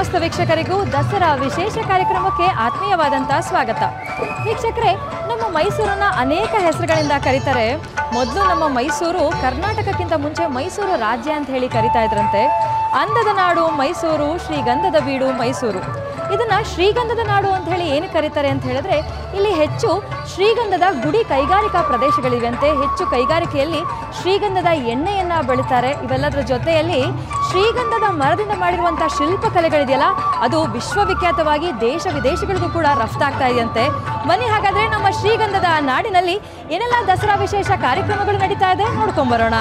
ಸಮಸ್ತ ವೀಕ್ಷಕರಿಗೂ ದಸರಾ ವಿಶೇಷ ಕಾರ್ಯಕ್ರಮಕ್ಕೆ ಆತ್ಮೀಯವಾದಂಥ ಸ್ವಾಗತ ವೀಕ್ಷಕರೇ ನಮ್ಮ ಮೈಸೂರನ್ನ ಅನೇಕ ಹೆಸರುಗಳಿಂದ ಕರೀತಾರೆ ಮೊದಲು ನಮ್ಮ ಮೈಸೂರು ಕರ್ನಾಟಕಕ್ಕಿಂತ ಮುಂಚೆ ಮೈಸೂರು ರಾಜ್ಯ ಅಂತ ಹೇಳಿ ಕರಿತಾ ಇದ್ರಂತೆ ಅಂದದ ನಾಡು ಮೈಸೂರು ಶ್ರೀಗಂಧದ ಬೀಡು ಮೈಸೂರು ಇದನ್ನ ಶ್ರೀಗಂಧದ ನಾಡು ಅಂತ ಹೇಳಿ ಏನು ಕರೀತಾರೆ ಅಂತ ಹೇಳಿದ್ರೆ ಇಲ್ಲಿ ಹೆಚ್ಚು ಶ್ರೀಗಂಧದ ಗುಡಿ ಕೈಗಾರಿಕಾ ಪ್ರದೇಶಗಳಿವೆಂತೆ ಹೆಚ್ಚು ಕೈಗಾರಿಕೆಯಲ್ಲಿ ಶ್ರೀಗಂಧದ ಎಣ್ಣೆಯನ್ನ ಬೆಳಿತಾರೆ ಇವೆಲ್ಲದರ ಜೊತೆಯಲ್ಲಿ ಶ್ರೀಗಂಧದ ಮರದಿಂದ ಮಾಡಿರುವಂತಹ ಶಿಲ್ಪಕಲೆಗಳಿದೆಯಲ್ಲ ಅದು ವಿಶ್ವವಿಖ್ಯಾತವಾಗಿ ದೇಶ ವಿದೇಶಗಳಿಗೂ ಕೂಡ ರಫ್ತಾಗ್ತಾ ಇದೆಯಂತೆ ಬನ್ನಿ ಹಾಗಾದ್ರೆ ನಮ್ಮ ಶ್ರೀಗಂಧದ ನಾಡಿನಲ್ಲಿ ಏನೆಲ್ಲ ದಸರಾ ವಿಶೇಷ ಕಾರ್ಯಕ್ರಮಗಳು ನಡೀತಾ ಇದೆ ನೋಡ್ಕೊಂಬರೋಣ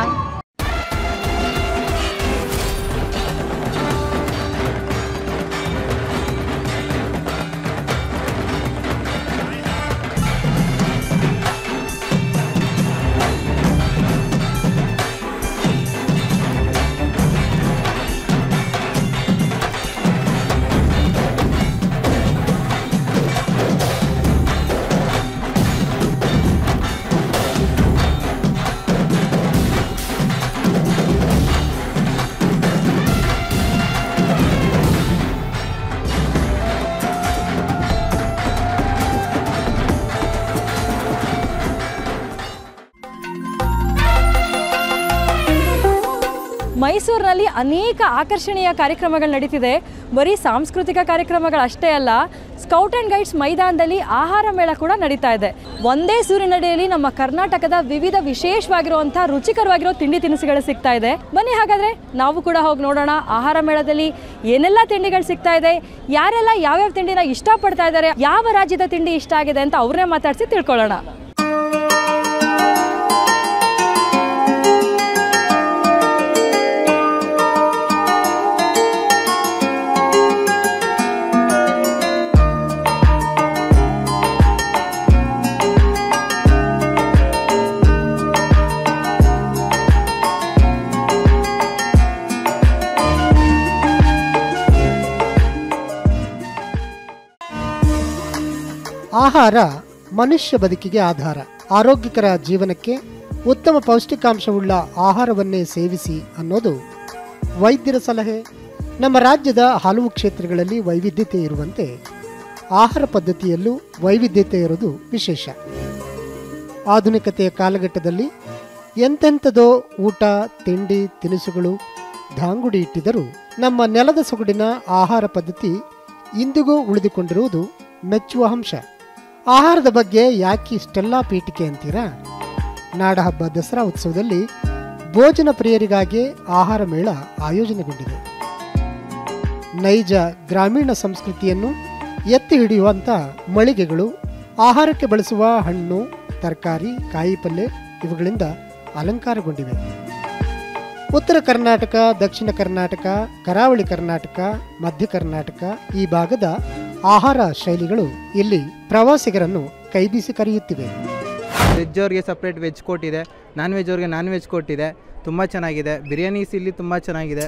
ಮೈಸೂರಿನಲ್ಲಿ ಅನೇಕ ಆಕರ್ಷಣೀಯ ಕಾರ್ಯಕ್ರಮಗಳು ನಡೀತಿದೆ ಬರೀ ಸಾಂಸ್ಕೃತಿಕ ಕಾರ್ಯಕ್ರಮಗಳಷ್ಟೇ ಅಲ್ಲ ಸ್ಕೌಟ್ ಆ್ಯಂಡ್ ಗೈಡ್ಸ್ ಮೈದಾನದಲ್ಲಿ ಆಹಾರ ಮೇಳ ಕೂಡ ನಡೀತಾ ಇದೆ ಒಂದೇ ಸೂರಿನಡಿಯಲ್ಲಿ ನಮ್ಮ ಕರ್ನಾಟಕದ ವಿವಿಧ ವಿಶೇಷವಾಗಿರುವಂಥ ರುಚಿಕರವಾಗಿರೋ ತಿಂಡಿ ತಿನಿಸುಗಳು ಸಿಗ್ತಾ ಇದೆ ಬನ್ನಿ ಹಾಗಾದರೆ ನಾವು ಕೂಡ ಹೋಗಿ ನೋಡೋಣ ಆಹಾರ ಮೇಳದಲ್ಲಿ ಏನೆಲ್ಲ ತಿಂಡಿಗಳು ಸಿಗ್ತಾ ಇದೆ ಯಾರೆಲ್ಲ ಯಾವ್ಯಾವ ತಿಂಡಿನ ಇಷ್ಟಪಡ್ತಾ ಇದ್ದಾರೆ ಯಾವ ರಾಜ್ಯದ ತಿಂಡಿ ಇಷ್ಟ ಆಗಿದೆ ಅಂತ ಅವ್ರನ್ನೇ ಮಾತಾಡಿಸಿ ತಿಳ್ಕೊಳ್ಳೋಣ ಆಹಾರ ಮನುಷ್ಯ ಬದುಕಿಗೆ ಆಧಾರ ಆರೋಗ್ಯಕರ ಜೀವನಕ್ಕೆ ಉತ್ತಮ ಪೌಷ್ಟಿಕಾಂಶವುಳ್ಳ ಆಹಾರವನ್ನೇ ಸೇವಿಸಿ ಅನ್ನೋದು ವೈದ್ಯರ ಸಲಹೆ ನಮ್ಮ ರಾಜ್ಯದ ಹಲವು ಕ್ಷೇತ್ರಗಳಲ್ಲಿ ವೈವಿಧ್ಯತೆ ಇರುವಂತೆ ಆಹಾರ ಪದ್ಧತಿಯಲ್ಲೂ ವೈವಿಧ್ಯತೆ ಇರೋದು ವಿಶೇಷ ಆಧುನಿಕತೆಯ ಕಾಲಘಟ್ಟದಲ್ಲಿ ಎಂತೆಂಥದೋ ಊಟ ತಿಂಡಿ ತಿನಿಸುಗಳು ಧಾಂಗುಡಿ ಇಟ್ಟಿದ್ದರೂ ನಮ್ಮ ನೆಲದ ಸೊಗಡಿನ ಆಹಾರ ಪದ್ಧತಿ ಇಂದಿಗೂ ಉಳಿದುಕೊಂಡಿರುವುದು ಮೆಚ್ಚುವ ಅಂಶ ಆಹಾರದ ಬಗ್ಗೆ ಯಾಕೆ ಇಷ್ಟೆಲ್ಲ ಪೀಠಿಕೆ ಅಂತೀರಾ ನಾಡಹಬ್ಬ ದಸರಾ ಉತ್ಸವದಲ್ಲಿ ಭೋಜನ ಪ್ರಿಯರಿಗಾಗಿ ಆಹಾರ ಮೇಳ ಆಯೋಜನೆಗೊಂಡಿದೆ ನೈಜ ಗ್ರಾಮೀಣ ಸಂಸ್ಕೃತಿಯನ್ನು ಎತ್ತಿ ಹಿಡಿಯುವಂಥ ಮಳಿಗೆಗಳು ಆಹಾರಕ್ಕೆ ಬಳಸುವ ಹಣ್ಣು ತರಕಾರಿ ಕಾಯಿ ಪಲ್ಯ ಇವುಗಳಿಂದ ಅಲಂಕಾರಗೊಂಡಿವೆ ಉತ್ತರ ಕರ್ನಾಟಕ ದಕ್ಷಿಣ ಕರ್ನಾಟಕ ಕರಾವಳಿ ಕರ್ನಾಟಕ ಮಧ್ಯ ಕರ್ನಾಟಕ ಈ ಭಾಗದ ಆಹಾರ ಶೈಲಿಗಳು ಇಲ್ಲಿ ಪ್ರವಾಸಿಗರನ್ನು ಕೈಬೀಸಿ ಕರೆಯುತ್ತಿವೆ ವೆಜ್ ಅವ್ರಿಗೆ ಸಪ್ರೇಟ್ ವೆಜ್ ಕೋಟ್ ಇದೆ ನಾನ್ ವೆಜ್ ಅವ್ರಿಗೆ ನಾನ್ ವೆಜ್ ಕೋಟ್ ಇದೆ ತುಂಬ ಚೆನ್ನಾಗಿದೆ ಬಿರಿಯಾನೀಸ್ ಇಲ್ಲಿ ತುಂಬ ಚೆನ್ನಾಗಿದೆ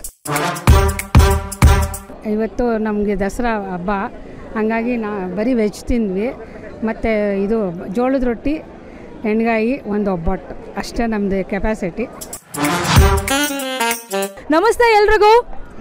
ಇವತ್ತು ನಮಗೆ ದಸರಾ ಹಬ್ಬ ಹಂಗಾಗಿ ನಾ ಬರೀ ವೆಜ್ ತಿಂದ್ವಿ ಮತ್ತು ಇದು ಜೋಳದ ರೊಟ್ಟಿ ಎಣ್ಗಾಯಿ ಒಂದು ಒಬ್ಬಟ್ಟು ಅಷ್ಟೇ ನಮ್ಮದು ಕೆಪಾಸಿಟಿ ನಮಸ್ತೆ ಎಲ್ರಿಗೂ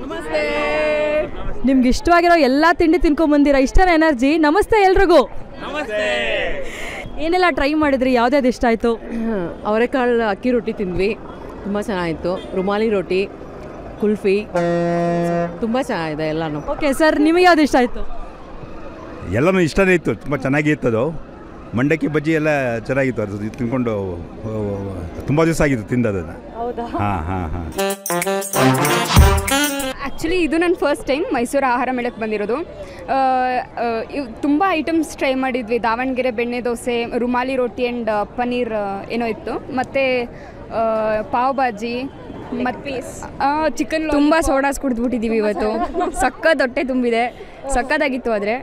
ನಿಮ್ಗೆ ಇಷ್ಟವಾಗಿರೋ ಎಲ್ಲ ತಿಂಡಿ ತಿನ್ಕೊಂಡ್ ಬಂದಿರಾ ಇಷ್ಟರ ಎನರ್ಜಿ ನಮಸ್ತೆ ಎಲ್ರಿಗೂ ಏನೆಲ್ಲ ಟ್ರೈ ಮಾಡಿದ್ರಿ ಯಾವ್ದಾವ್ದು ಇಷ್ಟ ಆಯ್ತು ಅವರೆಕಾಳು ಅಕ್ಕಿ ರೊಟ್ಟಿ ತಿಂದ್ವಿ ತುಂಬ ಚೆನ್ನಾಗಿತ್ತು ರುಮಾಲಿ ರೊಟ್ಟಿ ಕುಲ್ಫಿ ತುಂಬ ಚೆನ್ನಾಗಿದೆ ಎಲ್ಲನೂ ಓಕೆ ಸರ್ ನಿಮಗೆ ಯಾವ್ದು ಇಷ್ಟ ಆಯ್ತು ಎಲ್ಲನೂ ಇಷ್ಟನೇ ಇತ್ತು ತುಂಬ ಚೆನ್ನಾಗಿತ್ತು ಅದು ಮಂಡಕ್ಕಿ ಬಜ್ಜಿ ಎಲ್ಲ ಚೆನ್ನಾಗಿತ್ತು ಅದು ತಿನ್ಕೊಂಡು ತುಂಬ ದಿವಸ ಆಗಿತ್ತು ತಿಂದದನ್ನು ಹೌದಾ ಹಾಂ ಹಾಂ ಹಾಂ ಆ್ಯಕ್ಚುಲಿ ಇದು ನನ್ನ ಫಸ್ಟ್ ಟೈಮ್ ಮೈಸೂರು ಆಹಾರ ಮೇಳಕ್ಕೆ ಬಂದಿರೋದು ಆ, ಆ, ಇವ್ ತುಂಬ ಐಟಮ್ಸ್ ಟ್ರೈ ಮಾಡಿದ್ವಿ ದಾವಣಗೆರೆ ಬೆಣ್ಣೆ ದೋಸೆ ರುಮಾಲಿ ರೊಟ್ಟಿ ಆ್ಯಂಡ್ ಪನ್ನೀರ್ ಆ, ಏನೋ ಇತ್ತು ಮತ್ತು ಪಾವ್ ಭಾಜಿ ಮತ್ತು ಚಿಕನ್ ತುಂಬ ಸೋಡಾಸ್ ಕುಡಿದ್ಬಿಟ್ಟಿದ್ದೀವಿ ಇವತ್ತು ಸಕ್ಕತ್ ಹೊಟ್ಟೆ ತುಂಬಿದೆ ಸಕ್ಕತ್ತಾಗಿತ್ತು ಆದರೆ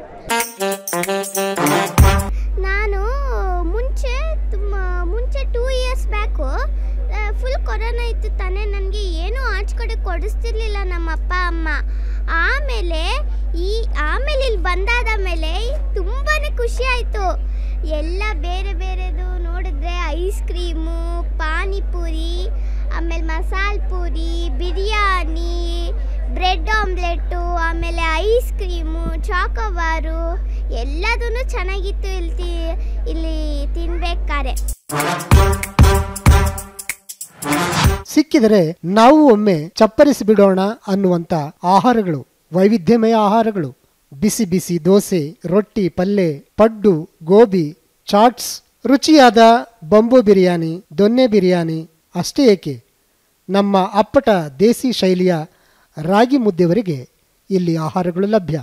ನಾನು ಮುಂಚೆ ತುಂಬ ಮುಂಚೆ two years back full corona ಇತ್ತು ತಾನೇ ನನಗೆ ಏನೂ ಆಚೆ ಕಡೆ ಕೊಡಿಸ್ತಿರ್ಲಿಲ್ಲ ನಮ್ಮ ಅಪ್ಪ ಅಮ್ಮ ಆಮೇಲೆ ಈ ಆಮೇಲೆ ಇಲ್ಲಿ ಬಂದಾದ ಮೇಲೆ ತುಂಬಾ ಖುಷಿ ಆಯಿತು ಎಲ್ಲ ಬೇರೆ ಬೇರೆದು ನೋಡಿದ್ರೆ ಐಸ್ ಕ್ರೀಮು ಪಾನಿಪುರಿ ಆಮೇಲೆ ಮಸಾಲೆ ಪೂರಿ ಬಿರಿಯಾನಿ ಬ್ರೆಡ್ ಆಮ್ಲೆಟ್ಟು ಆಮೇಲೆ ಐಸ್ ಕ್ರೀಮು ಚಾಕೋಬಾರು ಎಲ್ಲದೂ ಚೆನ್ನಾಗಿತ್ತು ಇಲ್ಲಿ ತಿ- ಇಲ್ಲಿ ತಿನ್ಬೇಕಾರೆ ಸಿಕ್ಕಿದರೆ ನಾವು ಒಮ್ಮೆ ಚಪ್ಪರಿಸಿ ಬಿಡೋಣ ಅನ್ನುವಂತ ಆಹಾರಗಳು ವೈವಿಧ್ಯಮಯ ಆಹಾರಗಳು ಬಿಸಿ ಬಿಸಿ ದೋಸೆ ರೊಟ್ಟಿ ಪಲ್ಯ ಪಡ್ಡು ಗೋಬಿ ಚಾಟ್ಸ್ ರುಚಿಯಾದ ಬಂಬು ಬಿರಿಯಾನಿ ದೊನ್ನೆ ಬಿರಿಯಾನಿ ಅಷ್ಟೇ ಏಕೆ ನಮ್ಮ ಅಪ್ಪಟ ದೇಸಿ ಶೈಲಿಯ ರಾಗಿ ಮುದ್ದೆವರೆಗೆ ಇಲ್ಲಿ ಆಹಾರಗಳು ಲಭ್ಯ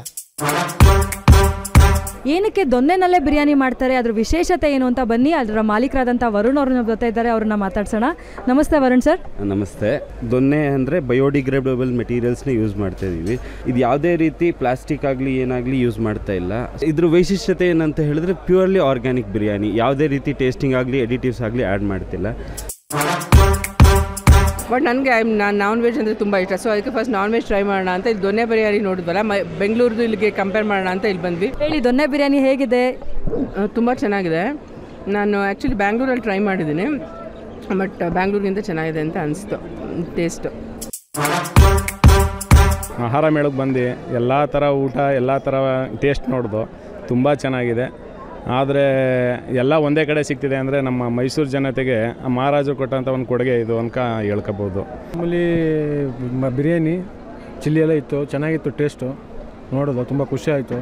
ಏನಕ್ಕೆ ದೊನ್ನೆನಲ್ಲೇ ಬಿರಿಯಾನಿ ಮಾಡ್ತಾರೆ ಅದ್ರ ವಿಶೇಷತೆ ಏನು ಅಂತ ಬನ್ನಿ ಅದರ ಮಾಲೀಕರಾದಂಥ ವರುಣ್ ಅವ್ರ ನಮ್ಮ ಜೊತೆ ಇದ್ದಾರೆ ಅವ್ರನ್ನ ಮಾತಾಡ್ಸೋಣ ನಮಸ್ತೆ ವರುಣ್ ಸರ್ ನಮಸ್ತೆ ದೊನ್ನೆ ಅಂದರೆ ಬಯೋಡಿಗ್ರೇಡಬಲ್ ಮೆಟೀರಿಯಲ್ಸ್ನ ಯೂಸ್ ಮಾಡ್ತಾ ಇದ್ದೀವಿ ಇದು ಯಾವುದೇ ರೀತಿ ಪ್ಲಾಸ್ಟಿಕ್ ಆಗಲಿ ಏನಾಗಲಿ ಯೂಸ್ ಮಾಡ್ತಾ ಇಲ್ಲ ಇದ್ರ ವೈಶಿಷ್ಟ್ಯತೆ ಏನಂತ ಹೇಳಿದ್ರೆ ಪ್ಯೂರ್ಲಿ ಆರ್ಗ್ಯಾನಿಕ್ ಬಿರಿಯಾನಿ ಯಾವುದೇ ರೀತಿ ಟೇಸ್ಟಿಂಗ್ ಆಗಲಿ ಎಡಿಟಿವ್ಸ್ ಆಗಲಿ ಆ್ಯಡ್ ಮಾಡ್ತಿಲ್ಲ ಬಟ್ ನನಗೆ ನಾನು ನಾನ್ ವೆಜ್ ಅಂದರೆ ತುಂಬ ಇಷ್ಟ ಸೊ ಅದಕ್ಕೆ ಫಸ್ಟ್ ನಾನ್ ವೆಜ್ ಟ್ರೈ ಮಾಡೋಣ ಅಂತ ಇಲ್ಲಿ ದೊನ್ನೆ ಬಿರಿಯಾನಿ ನೋಡಿದ್ವಲ್ಲ ಮೈ ಬೆಂಗಳೂರದು ಇಲ್ಲಿಗೆ ಕಂಪೇರ್ ಮಾಡೋಣ ಅಂತ ಇಲ್ಲಿ ಬಂದ್ವಿ ಹೇಳಿ ದೊನ್ನೆ ಬಿರಿಯಾನಿ ಹೇಗಿದೆ ತುಂಬ ಚೆನ್ನಾಗಿದೆ ನಾನು ಆ್ಯಕ್ಚುಲಿ ಬ್ಯಾಂಗ್ಳೂರಲ್ಲಿ ಟ್ರೈ ಮಾಡಿದ್ದೀನಿ ಬಟ್ ಬ್ಯಾಂಗ್ಳೂರಿಗಿಂತ ಚೆನ್ನಾಗಿದೆ ಅಂತ ಅನಿಸ್ತು ಟೇಸ್ಟು ಆಹಾರ ಮೇಳಕ್ಕೆ ಬಂದು ಎಲ್ಲ ಥರ ಊಟ ಎಲ್ಲ ಥರ ಟೇಸ್ಟ್ ನೋಡ್ದು ತುಂಬ ಚೆನ್ನಾಗಿದೆ ಆದರೆ ಎಲ್ಲ ಒಂದೇ ಕಡೆ ಸಿಗ್ತಿದೆ ಅಂದರೆ ನಮ್ಮ ಮೈಸೂರು ಜನತೆಗೆ ಆ ಮಹಾರಾಜರು ಕೊಟ್ಟಂಥ ಒಂದು ಕೊಡುಗೆ ಇದು ಅನ್ಕ ಹೇಳ್ಕೊಬೋದು ಮಾಮೂಲಿ ಮ- ಬಿರಿಯಾನಿ ಚಿಲ್ಲಿ ಎಲ್ಲ ಇತ್ತು ಚೆನ್ನಾಗಿತ್ತು ಟೇಸ್ಟು ನೋಡೋದು ತುಂಬ ಖುಷಿ ಆಯಿತು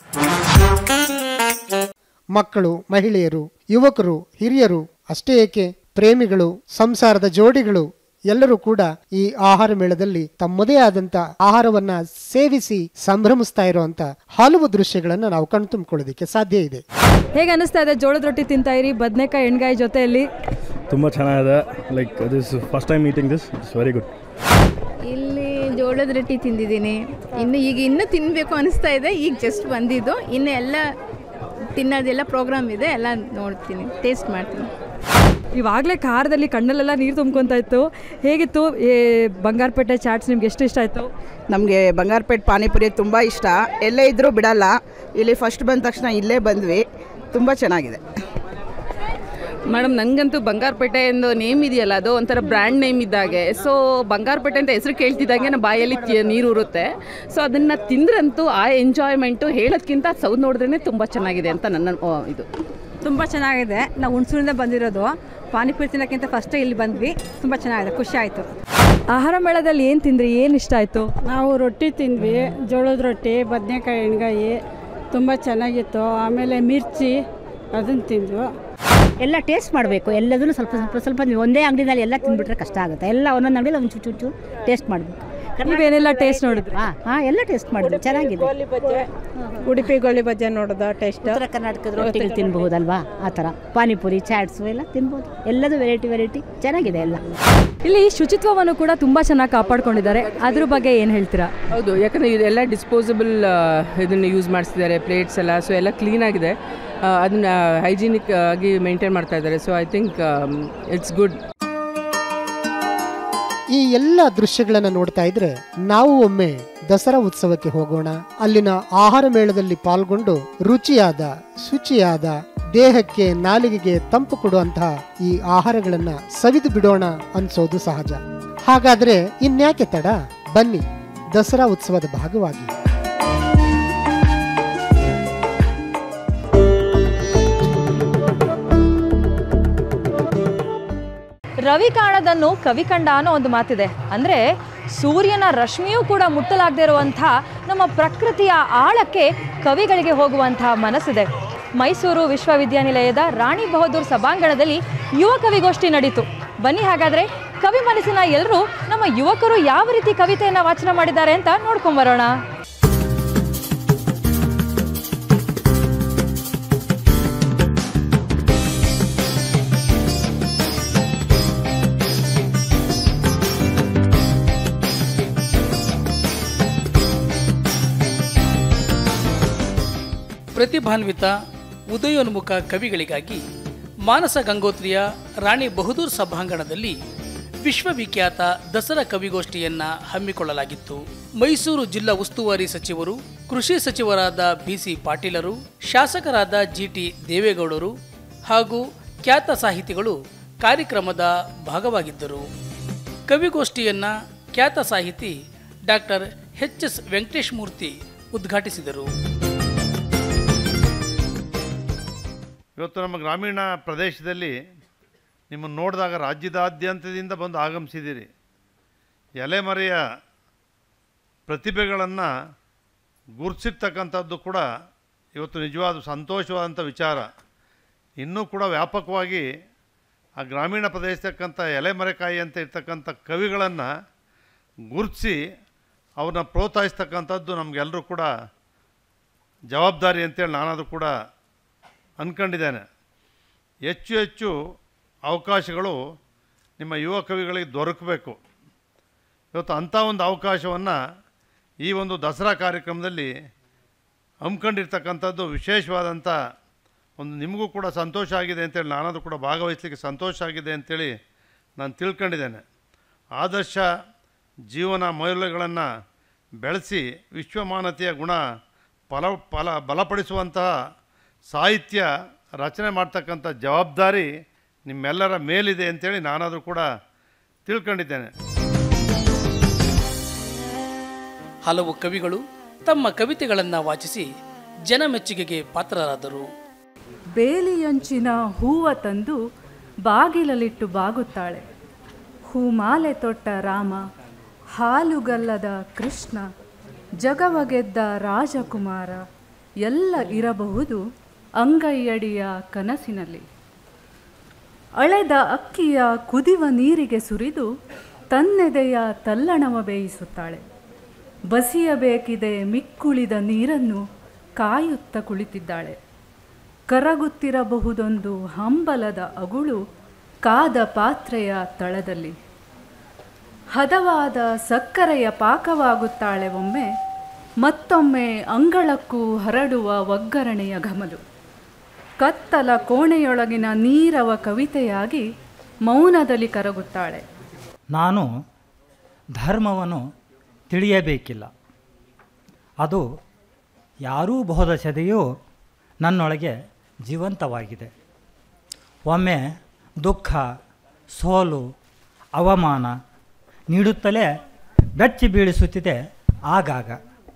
ಮಕ್ಕಳು ಮಹಿಳೆಯರು ಯುವಕರು ಹಿರಿಯರು ಅಷ್ಟೇ ಏಕೆ ಪ್ರೇಮಿಗಳು ಸಂಸಾರದ ಜೋಡಿಗಳು ಎಲ್ಲರೂ ಕೂಡ ಈ ಆಹಾರ ಮೇಳದಲ್ಲಿ ತಮ್ಮದೇ ಆದಂತ ಆಹಾರವನ್ನ ಸೇವಿಸಿ ಸಂಭ್ರಮಿಸ್ತಾ ಇರುವಂತ ಹಲವು ದೃಶ್ಯಗಳನ್ನ ನಾವು ಕಣ್ತುಂಬಿಕೊಳ್ಳೋದಕ್ಕೆ ಸಾಧ್ಯ ಇದೆ ಹೇಗೆ ಅನಿಸ್ತಾ ಇದೆ ಜೋಳದ ರೊಟ್ಟಿ ತಿಂತಾ ಇರಿ ಬದನೆಕಾಯಿ ಎಣ್ಗಾಯಿ ಜೊತೆಯಲ್ಲಿ ತುಂಬ ಚೆನ್ನಾಗಿದೆ like this first time meeting this it's very good ಇಲ್ಲಿ ಜೋಳದ ರೊಟ್ಟಿ ತಿಂದಿದ್ದೀನಿ ಇನ್ನು ಈಗ ಇನ್ನೂ ತಿನ್ನಬೇಕು ಅನಿಸ್ತಾ ಇದೆ ಈಗ ಜಸ್ಟ್ ಬಂದಿದ್ದು ಇನ್ನು ಎಲ್ಲ ತಿನ್ನೋದೆಲ್ಲ ಪ್ರೋಗ್ರಾಮ್ ಇದೆ ಎಲ್ಲ ನೋಡ್ತೀನಿ ಟೇಸ್ಟ್ ಮಾಡ್ತೀನಿ ಇವಾಗಲೇ ಖಾರದಲ್ಲಿ ಕಣ್ಣಲ್ಲೆಲ್ಲ ನೀರು ತುಂಬ್ಕೊತಾ ಇತ್ತು ಹೇಗಿತ್ತು ಏ ಬಂಗಾರಪೇಟೆ ಚಾಟ್ಸ್ ನಿಮ್ಗೆ ಎಷ್ಟು ಇಷ್ಟ ಆಯಿತು ನಮಗೆ ಬಂಗಾರಪೇಟೆ ಪಾನಿಪುರಿ ತುಂಬ ಇಷ್ಟ ಎಲ್ಲೇ ಇದ್ದರೂ ಬಿಡಲ್ಲ ಇಲ್ಲಿ ಫಸ್ಟ್ ಬಂದ ತಕ್ಷಣ ಇಲ್ಲೇ ಬಂದ್ವಿ ತುಂಬ ಚೆನ್ನಾಗಿದೆ ಮೇಡಮ್ ನನಗಂತೂ ಬಂಗಾರಪೇಟೆ ಎಂದು ನೇಮ್ ಇದೆಯಲ್ಲ ಅದು ಒಂಥರ ಬ್ರ್ಯಾಂಡ್ ನೇಮ್ ಇದ್ದಾಗೆ ಸೊ ಬಂಗಾರಪೇಟೆ ಅಂತ ಹೆಸರು ಕೇಳ್ತಿದ್ದಂಗೆ ನಮ್ಮ ಬಾಯಲ್ಲಿ ತಿ- ನೀರು ಉರುತ್ತೆ ಸೊ ಅದನ್ನು ತಿಂದ್ರಂತೂ ಆ ಎಂಜಾಯ್ಮೆಂಟು ಹೇಳೋದ್ಕಿಂತ ಸೌದ್ ನೋಡಿದ್ರೇ ತುಂಬ ಚೆನ್ನಾಗಿದೆ ಅಂತ ನನ್ನ ಆ, ಇದು ತುಂಬ ಚೆನ್ನಾಗಿದೆ ನಾವು ಹುಣಸೂರಿಂದ ಬಂದಿರೋದು ಪಾನಿಪುರಿ ತಿನ್ನೋಕ್ಕಿಂತ ಫಸ್ಟೇ ಇಲ್ಲಿ ಬಂದ್ವಿ ತುಂಬ ಚೆನ್ನಾಗಿದೆ ಖುಷಿ ಆಯಿತು ಆಹಾರ ಮೇಳದಲ್ಲಿ ಏನು ತಿಂದ್ರಿ ಏನು ಇಷ್ಟ ಆಯಿತು ನಾವು ರೊಟ್ಟಿ ತಿಂದ್ವಿ ಜೋಳದ ರೊಟ್ಟಿ ಬದನೆಕಾಯಿ ಎಣ್ಗಾಯಿ ತುಂಬ ಚೆನ್ನಾಗಿತ್ತು ಆಮೇಲೆ ಮಿರ್ಚಿ ಅದನ್ನು ತಿಂದ್ವು ಎಲ್ಲ ಟೇಸ್ಟ್ ಮಾಡಬೇಕು ಎಲ್ಲದನ್ನು ಸ್ವಲ್ಪ ಸ್ವಲ್ಪ ಸ್ವಲ್ಪ ನೀವು ಒಂದೇ ಅಂಗಡಿನಲ್ಲಿ ಎಲ್ಲ ತಿಂದ್ಬಿಟ್ರೆ ಕಷ್ಟ ಆಗುತ್ತೆ ಎಲ್ಲ ಒಂದೊಂದು ಅಂಗಡಿಯಲ್ಲಿ ಒಂದು ಚೂರು ಚೂರು ಟೇಸ್ಟ್ ಮಾಡಬೇಕು ನೀವೇನೆಲ್ಲ ಟೇಸ್ಟ್ ನೋಡಿದ್ರಿ ಹಾಂ ಹಾಂ ಎಲ್ಲ ಟೇಸ್ಟ್ ಮಾಡಿದ್ವಿ ಚೆನ್ನಾಗಿದೆ ಉಡುಪಿ ಗೋಳಿ ಬಜ್ಜೆ ನೋಡೋದು ಟೇಸ್ಟ್ ಉತ್ತರ ಕರ್ನಾಟಕದ ರೊಟ್ಟಿಗಳು ತಿನ್ಬಹುದಲ್ವಾ ಆ ಥರ ಪಾನಿಪುರಿ ಚಾಟ್ಸು ಎಲ್ಲ ತಿನ್ಬೋದು ಎಲ್ಲದೂ ವೆರೈಟಿ ವೆರೈಟಿ ಚೆನ್ನಾಗಿದೆ ಎಲ್ಲ ಇಲ್ಲಿ ಶುಚಿತ್ವವನ್ನು ಕೂಡ ತುಂಬ ಚೆನ್ನಾಗಿ ಕಾಪಾಡ್ಕೊಂಡಿದ್ದಾರೆ ಅದ್ರ ಬಗ್ಗೆ ಏನು ಹೇಳ್ತೀರಾ ಹೌದು ಯಾಕಂದರೆ ಇದೆಲ್ಲ ಡಿಸ್ಪೋಸಬಲ್ ಇದನ್ನು ಯೂಸ್ ಮಾಡಿಸಿದ್ದಾರೆ ಪ್ಲೇಟ್ಸ್ ಎಲ್ಲ ಸೊ ಎಲ್ಲ ಕ್ಲೀನಾಗಿದೆ ಅದನ್ನು ಹೈಜಿನಿಕ್ ಆಗಿ ಮೇಂಟೈನ್ ಮಾಡ್ತಾ ಇದ್ದಾರೆ so I think it's good ಈ ಎಲ್ಲ ದೃಶ್ಯಗಳನ್ನ ನೋಡ್ತಾ ಇದ್ರೆ ನಾವು ಒಮ್ಮೆ ದಸರಾ ಉತ್ಸವಕ್ಕೆ ಹೋಗೋಣ ಅಲ್ಲಿನ ಆಹಾರ ಮೇಳದಲ್ಲಿ ಪಾಲ್ಗೊಂಡು ರುಚಿಯಾದ ಶುಚಿಯಾದ ದೇಹಕ್ಕೆ ನಾಲಿಗೆಗೆ ತಂಪು ಕೊಡುವಂತಹ ಈ ಆಹಾರಗಳನ್ನ ಸವಿದು ಬಿಡೋಣ ಅನ್ಸೋದು ಸಹಜ ಹಾಗಾದ್ರೆ ಇನ್ಯಾಕೆ ತಡ ಬನ್ನಿ ದಸರಾ ಉತ್ಸವದ ಭಾಗವಾಗಿ ರವಿ ಕಾಣದನ್ನು ಕವಿ ಕಂಡ ಅನ್ನೋ ಒಂದು ಮಾತಿದೆ ಅಂದರೆ ಸೂರ್ಯನ ರಶ್ಮಿಯೂ ಕೂಡ ಮುಟ್ಟಲಾಗದೇ ಇರುವಂಥ ನಮ್ಮ ಪ್ರಕೃತಿಯ ಆಳಕ್ಕೆ ಕವಿಗಳಿಗೆ ಹೋಗುವಂಥ ಮನಸ್ಸಿದೆ ಮೈಸೂರು ವಿಶ್ವವಿದ್ಯಾನಿಲಯದ ರಾಣಿ ಬಹದ್ದೂರ್ ಸಭಾಂಗಣದಲ್ಲಿ ಯುವ ಕವಿಗೋಷ್ಠಿ ನಡೀತು ಬನ್ನಿ ಹಾಗಾದರೆ ಕವಿ ಮನಸ್ಸಿನ ಎಲ್ಲರೂ ನಮ್ಮ ಯುವಕರು ಯಾವ ರೀತಿ ಕವಿತೆಯನ್ನು ವಾಚನ ಮಾಡಿದ್ದಾರೆ ಅಂತ ನೋಡ್ಕೊಂಬರೋಣ ಪ್ರತಿಭಾನ್ವಿತ ಉದಯೋನ್ಮುಖ ಕವಿಗಳಿಗಾಗಿ ಮಾನಸ ಗಂಗೋತ್ರಿಯ ರಾಣಿ ಬಹದ್ದೂರ್ ಸಭಾಂಗಣದಲ್ಲಿ ವಿಶ್ವವಿಖ್ಯಾತ ದಸರಾ ಕವಿಗೋಷ್ಠಿಯನ್ನ ಹಮ್ಮಿಕೊಳ್ಳಲಾಗಿತ್ತು ಮೈಸೂರು ಜಿಲ್ಲಾ ಉಸ್ತುವಾರಿ ಸಚಿವರು ಕೃಷಿ ಸಚಿವರಾದ ಬಿಸಿ ಪಾಟೀಲರು ಶಾಸಕರಾದ ಜಿಟಿ ದೇವೇಗೌಡರು ಹಾಗೂ ಖ್ಯಾತ ಸಾಹಿತಿಗಳು ಕಾರ್ಯಕ್ರಮದ ಭಾಗವಾಗಿದ್ದರು ಕವಿಗೋಷ್ಠಿಯನ್ನ ಖ್ಯಾತ ಸಾಹಿತಿ doctor H S Venkatesh Murthy ಉದ್ಘಾಟಿಸಿದರು ಇವತ್ತು ನಮ್ಮ ಗ್ರಾಮೀಣ ಪ್ರದೇಶದಲ್ಲಿ ನಿಮ್ಮನ್ನು ನೋಡಿದಾಗ ರಾಜ್ಯದಾದ್ಯಂತದಿಂದ ಬಂದು ಆಗಮಿಸಿದ್ದೀರಿ ಎಲೆಮರೆಯ ಪ್ರತಿಭೆಗಳನ್ನು ಗುರುತಿರ್ತಕ್ಕಂಥದ್ದು ಕೂಡ ಇವತ್ತು ನಿಜವಾದ ಸಂತೋಷವಾದಂಥ ವಿಚಾರ ಇನ್ನೂ ಕೂಡ ವ್ಯಾಪಕವಾಗಿ ಆ ಗ್ರಾಮೀಣ ಪ್ರದೇಶತಕ್ಕಂಥ ಎಲೆಮರೆಕಾಯಿ ಅಂತ ಇರ್ತಕ್ಕಂಥ ಕವಿಗಳನ್ನು ಗುರುತಿಸಿ ಅವ್ರನ್ನ ಪ್ರೋತ್ಸಾಹಿಸ್ತಕ್ಕಂಥದ್ದು ನಮಗೆಲ್ಲರೂ ಕೂಡ ಜವಾಬ್ದಾರಿ ಅಂತೇಳಿ ನಾನಾದರೂ ಕೂಡ ಅಂದ್ಕೊಂಡಿದ್ದೇನೆ ಹೆಚ್ಚು ಹೆಚ್ಚು ಅವಕಾಶಗಳು ನಿಮ್ಮ ಯುವ ಕವಿಗಳಿಗೆ ದೊರಕಬೇಕು ಇವತ್ತು ಅಂಥ ಒಂದು ಅವಕಾಶವನ್ನು ಈ ಒಂದು ದಸರಾ ಕಾರ್ಯಕ್ರಮದಲ್ಲಿ ಹಮ್ಮಿಕೊಂಡಿರ್ತಕ್ಕಂಥದ್ದು ವಿಶೇಷವಾದಂಥ ಒಂದು ನಿಮಗೂ ಕೂಡ ಸಂತೋಷ ಆಗಿದೆ ಅಂತೇಳಿ ನಾನಾದರೂ ಕೂಡ ಭಾಗವಹಿಸಲಿಕ್ಕೆ ಸಂತೋಷ ಆಗಿದೆ ಅಂತೇಳಿ ನಾನು ತಿಳ್ಕೊಂಡಿದ್ದೇನೆ ಆದರ್ಶ ಜೀವನ ಮೌಲ್ಯಗಳನ್ನು ಬೆಳೆಸಿ ವಿಶ್ವಮಾನತೆಯ ಗುಣ ಫಲ ಫಲ ಬಲಪಡಿಸುವಂತಹ ಸಾಹಿತ್ಯ ರಚನೆ ಮಾಡ್ತಕ್ಕಂಥ ಜವಾಬ್ದಾರಿ ನಿಮ್ಮೆಲ್ಲರ ಮೇಲಿದೆ ಅಂತೇಳಿ ನಾನಾದರೂ ಕೂಡ ತಿಳ್ಕೊಂಡಿದ್ದೇನೆ ಹಲವು ಕವಿಗಳು ತಮ್ಮ ಕವಿತೆಗಳನ್ನು ವಾಚಿಸಿ ಜನಮೆಚ್ಚುಗೆಗೆ ಪಾತ್ರರಾದರು ಬೇಲಿಯಂಚಿನ ಹೂವ ತಂದು ಬಾಗಿಲಲ್ಲಿಟ್ಟು ಬಾಗುತ್ತಾಳೆ ಹೂಮಾಲೆ ತೊಟ್ಟ ರಾಮ ಹಾಲುಗಲ್ಲದ ಕೃಷ್ಣ ಜಗವಗೆದ್ದ ರಾಜಕುಮಾರ ಎಲ್ಲ ಇರಬಹುದು ಅಂಗೈಯಡಿಯ ಕನಸಿನಲ್ಲಿ ಅಳೆದ ಅಕ್ಕಿಯ ಕುದಿವ ನೀರಿಗೆ ಸುರಿದು ತನ್ನೆದೆಯ ತಲ್ಲಣವ ಬೇಯಿಸುತ್ತಾಳೆ ಬಸಿಯಬೇಕಿದೆ ಮಿಕ್ಕುಳಿದ ನೀರನ್ನು ಕಾಯುತ್ತ ಕುಳಿತಿದ್ದಾಳೆ ಕರಗುತ್ತಿರಬಹುದೊಂದು ಹಂಬಲದ ಅಗುಳು ಕಾದ ಪಾತ್ರೆಯ ತಳದಲ್ಲಿ ಹದವಾದ ಸಕ್ಕರೆಯ ಪಾಕವಾಗುತ್ತಾಳೆ ಒಮ್ಮೆ ಮತ್ತೊಮ್ಮೆ ಅಂಗಳಕ್ಕೂ ಹರಡುವ ಒಗ್ಗರಣೆಯ ಘಮಲು ಕತ್ತಲ ಕೋಣೆಯೊಳಗಿನ ನೀರವ ಕವಿತೆಯಾಗಿ ಮೌನದಲ್ಲಿ ಕರಗುತ್ತಾಳೆ ನಾನು ಧರ್ಮವನ್ನು ತಿಳಿಯಬೇಕಿಲ್ಲ ಅದು ಯಾರೂ ಬೋಧಿಸದೆಯೂ ನನ್ನೊಳಗೆ ಜೀವಂತವಾಗಿದೆ ಒಮ್ಮೆ ದುಃಖ ಸೋಲು ಅವಮಾನ ನೀಡುತ್ತಲೇ ಬೆಚ್ಚಿ ಬೀಳಿಸುತ್ತಿದೆ ಆಗಾಗ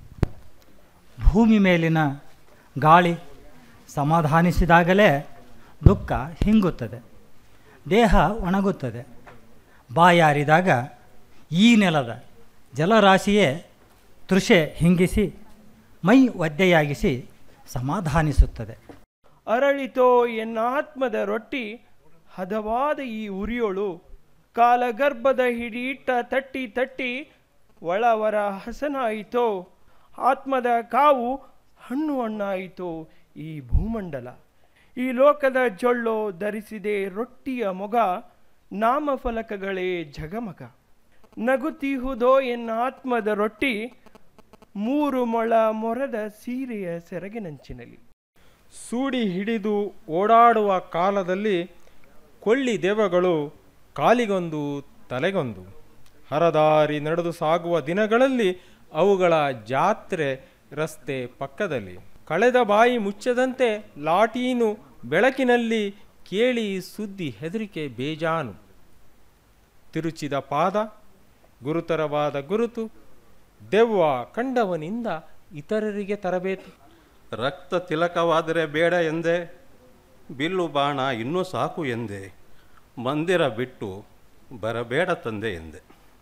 ಭೂಮಿ ಮೇಲಿನ ಗಾಳಿ ಸಮಾಧಾನಿಸಿದಾಗಲೇ ದುಃಖ ಹಿಂಗುತ್ತದೆ ದೇಹ ಒಣಗುತ್ತದೆ ಬಾಯಾರಿದಾಗ ಈ ನೆಲದ ಜಲರಾಶಿಯೇ ತೃಷೆ ಹಿಂಗಿಸಿ ಮೈ ಒದ್ದೆಯಾಗಿಸಿ ಸಮಾಧಾನಿಸುತ್ತದೆ ಅರಳಿತೋ ಎನ್ನಾತ್ಮದ ರೊಟ್ಟಿ ಹದವಾದ ಈ ಉರಿಯೋಳು ಕಾಲಗರ್ಭದ ಹಿಡಿಯಿಟ್ಟ ತಟ್ಟಿ ತಟ್ಟಿ ಒಳವರ ಹಸನಾಯಿತೋ ಆತ್ಮದ ಕಾವು ಹಣ್ಣು ಹಣ್ಣಾಯಿತೋ ಈ ಭೂಮಂಡಲ ಈ ಲೋಕದ ಜೊಳ್ಳೋ ಧರಿಸಿದೆ ರೊಟ್ಟಿಯ ಮೊಗ ನಾಮಫಲಕಗಳೇ ಜಗಮಗ ನಗುತ್ತೀಹುದೋ ಎನ್ನ ಆತ್ಮದ ರೊಟ್ಟಿ ಮೂರು ಮೊಳ ಮೊರದ ಸೀರೆಯ ಸೆರಗಿನಂಚಿನಲ್ಲಿ ಸೂಡಿ ಹಿಡಿದು ಓಡಾಡುವ ಕಾಲದಲ್ಲಿ ಕೊಳ್ಳಿ ದೆವ್ವಗಳು ಕಾಲಿಗೊಂದು ತಲೆಗೊಂದು ಹರದಾರಿ ನಡೆದು ಸಾಗುವ ದಿನಗಳಲ್ಲಿ ಅವುಗಳ ಜಾತ್ರೆ ರಸ್ತೆ ಪಕ್ಕದಲ್ಲಿ ಕಳೆದ ಬಾಯಿ ಮುಚ್ಚದಂತೆ ಲಾಟೀನು ಬೆಳಕಿನಲ್ಲಿ ಕೇಳಿ ಸುದ್ದಿ ಹೆದರಿಕೆ ಬೇಜಾನು ತಿರುಚಿದ ಪಾದ ಗುರುತರವಾದ ಗುರುತು ದೆವ್ವ ಕಂಡವನಿಂದ ಇತರರಿಗೆ ತರಬೇತು ರಕ್ತ ತಿಲಕವಾದರೆ ಬೇಡ ಎಂದೆ ಬಿಲ್ಲು ಬಾಣ ಇನ್ನೂ ಸಾಕು ಎಂದೆ ಮಂದಿರ ಬಿಟ್ಟು ಬರಬೇಡ ತಂದೆ ಎಂದೆ